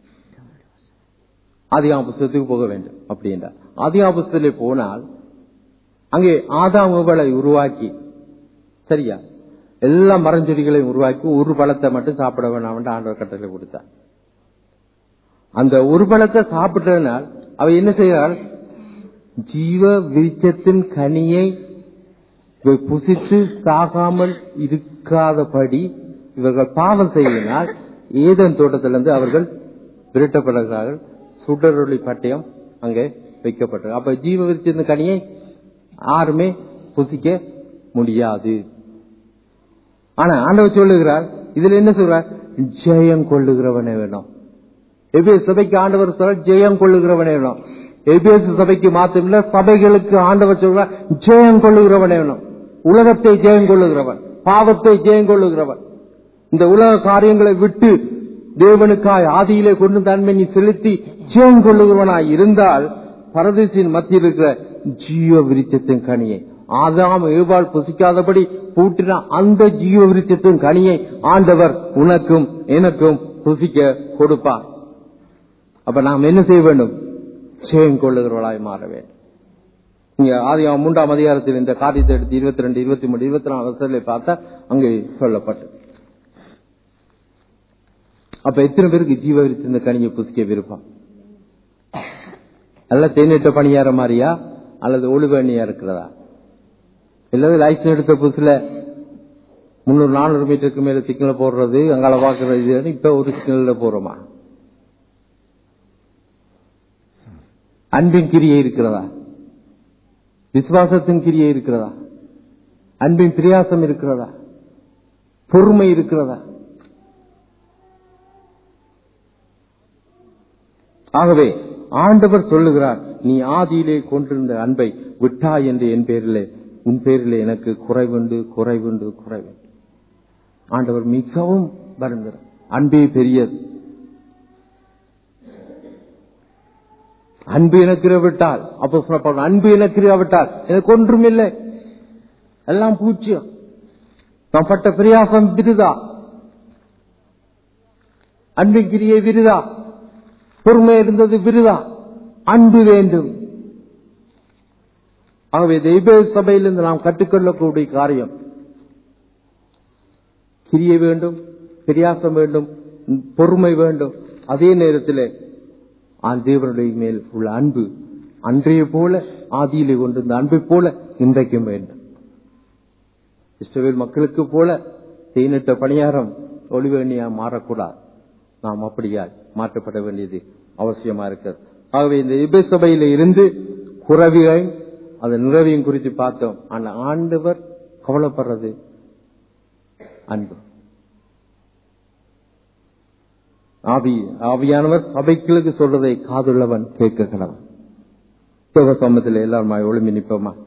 ஆதிகாம புஸ்தகத்துக்கு போக வேண்டும் அப்படின்றார் ஆதிகாம புஸ்தகத்திலே போனால் அங்கே ஆதாம் உபலை உருவாக்கி சரியா எல்லா மரஞ்செடிகளையும் உருவாக்கி ஒரு பழத்தை மட்டும் சாப்பிட வேணாம் ஆண்டவர் கட்டளை கொடுத்தார் அந்த ஒரு பழத்தை சாப்பிட்டதனால் அவ என்ன செய்கிறாள் ஜீவ விருச்சத்தின் கனியை இவை புசித்து சாகாமல் இருக்காதபடி இவர்கள் பாவம் செய்தனால் ஏதன் தோட்டத்திலிருந்து அவர்கள் விரட்டப்படுகிறார்கள் சுடரொளி பட்டயம் அங்கே வைக்கப்பட்டது அப்ப ஜீவ விருச்சத்தின் கனியை யாருமே புசிக்க முடியாது ஆனா ஆண்டவர் சொல்லுகிறார் இதுல என்ன சொல்றார் ஜெயம் கொள்ளுகிறவனே வேணும் எபேஸ் சபைக்கு ஆண்டவர் சொல்ற ஜெயம் கொள்ளுகிறவனே வேணும் எபேஸ் சபைக்கு மாத்திரமில்ல சபைகளுக்கு ஆண்டவர் சொல்ற ஜெயம் கொள்ளுகிறவனே வேணும் உலகத்தை ஜெயம் கொள்ளுகிறவன் பாவத்தை ஜெயம் கொள்ளுகிறவன் இந்த உலக காரியங்களை விட்டு தேவனுக்காய் ஆதியிலே கொண்டு தன்மை நீ செலுத்தி ஜெயம் கொள்ளுகிறவனாய் இருந்தால் பரதேசின் மத்தியில் இருக்கிற ஜீவ விருச்சத்தின் கனியை ஆதாம் ஏவாள் புசிக்காதபடி பூட்டின அந்த ஜீவ விருச்சத்தின் கனியை ஆண்டவர் உனக்கும் எனக்கும் புசிக்க கொடுப்பார் அப்ப நாம் என்ன செய்ய வேண்டும் ஜெயம் கொள்ளுகிறவளாய் மாற வேண்டும் இங்க ஆதி மூன்றாம் அதிகாரத்தில் இந்த காரியத்தை எடுத்து இருபத்தி ரெண்டு இருபத்தி மூணு இருபத்தி நாலு வருஷத்துல பார்த்தா அங்கே சொல்லப்பட்டு அப்ப எத்தனை பேருக்கு ஜீவ விருச்ச இந்த கனியை புசிக்க விருப்பம் அல்ல தேநீட்ட பணியார மாதிரியா அல்லது ஒளிவண்ணியா இருக்கிறதா இல்லது லைசன்ஸ் எடுத்த புதுசுல முன்னூறு நானூறு மீட்டருக்கு மேல சிக்னல் போடுறது அங்கால பாக்குறது இப்ப ஒரு சிக்னல்ல போறோமா அன்பின் கிரியை இருக்கிறதா விசுவாசத்தின் கிரியை இருக்கிறதா அன்பின் பிரியாசம் இருக்கிறதா பொறுமை இருக்கிறதா ஆகவே ஆண்டவர் சொல்லுகிறார் நீ ஆதியிலே கொண்டிருந்த அன்பை விட்டாய் என்று என் பேரிலே உன் பேரிலே எனக்கு குறைவுண்டு குறைவுண்டு குறைவு ஆண்டவர் மிகவும் வருந்துறார் அன்பே பெரியது அன்பு எனக்கு விட்டால் அப்போ சொல்லப்படும் அன்பு எனக்கு விட்டால் எனக்கு ஒன்றும் இல்லை எல்லாம் பூச்சியம் நான் பட்ட பிரயாசம் விருதா அன்பின் கிரியை விருதா பொறுமை இருந்தது விருதா அன்பு வேண்டும் ஆகவே தெய்வ சபையிலிருந்து நாம் கற்றுக்கொள்ளக்கூடிய காரியம் கிரியை வேண்டும் பிரியாசம் வேண்டும் பொறுமை வேண்டும் அதே நேரத்தில் ஆண் தேவனுடைய மேல் உள்ள அன்பு அன்றைய போல ஆதியிலே கொண்டிருந்த அன்பை போல இன்றைக்கும் வேண்டும் இஸ்ரவேல் மக்களுக்கு போல தேனிட்ட பணியாரம் ஒளிவேணியா மாறக்கூடாது நாம் அப்படியா மாற்றப்பட வேண்டியது அவசியமா இருக்கிறது ஆகவே இந்த இபை சபையில இருந்து குறவியை அந்த நிறைவையும் குறித்து பார்த்தோம் ஆனா ஆண்டவர் கவலைப்படுறது அன்பு ஆவி ஆவியானவர் சபைகளுக்கு சொல்றதை காதுள்ளவன் கேட்க கடவன் சமத்தில் எல்லாருமா ஒளிமி நிற்போமா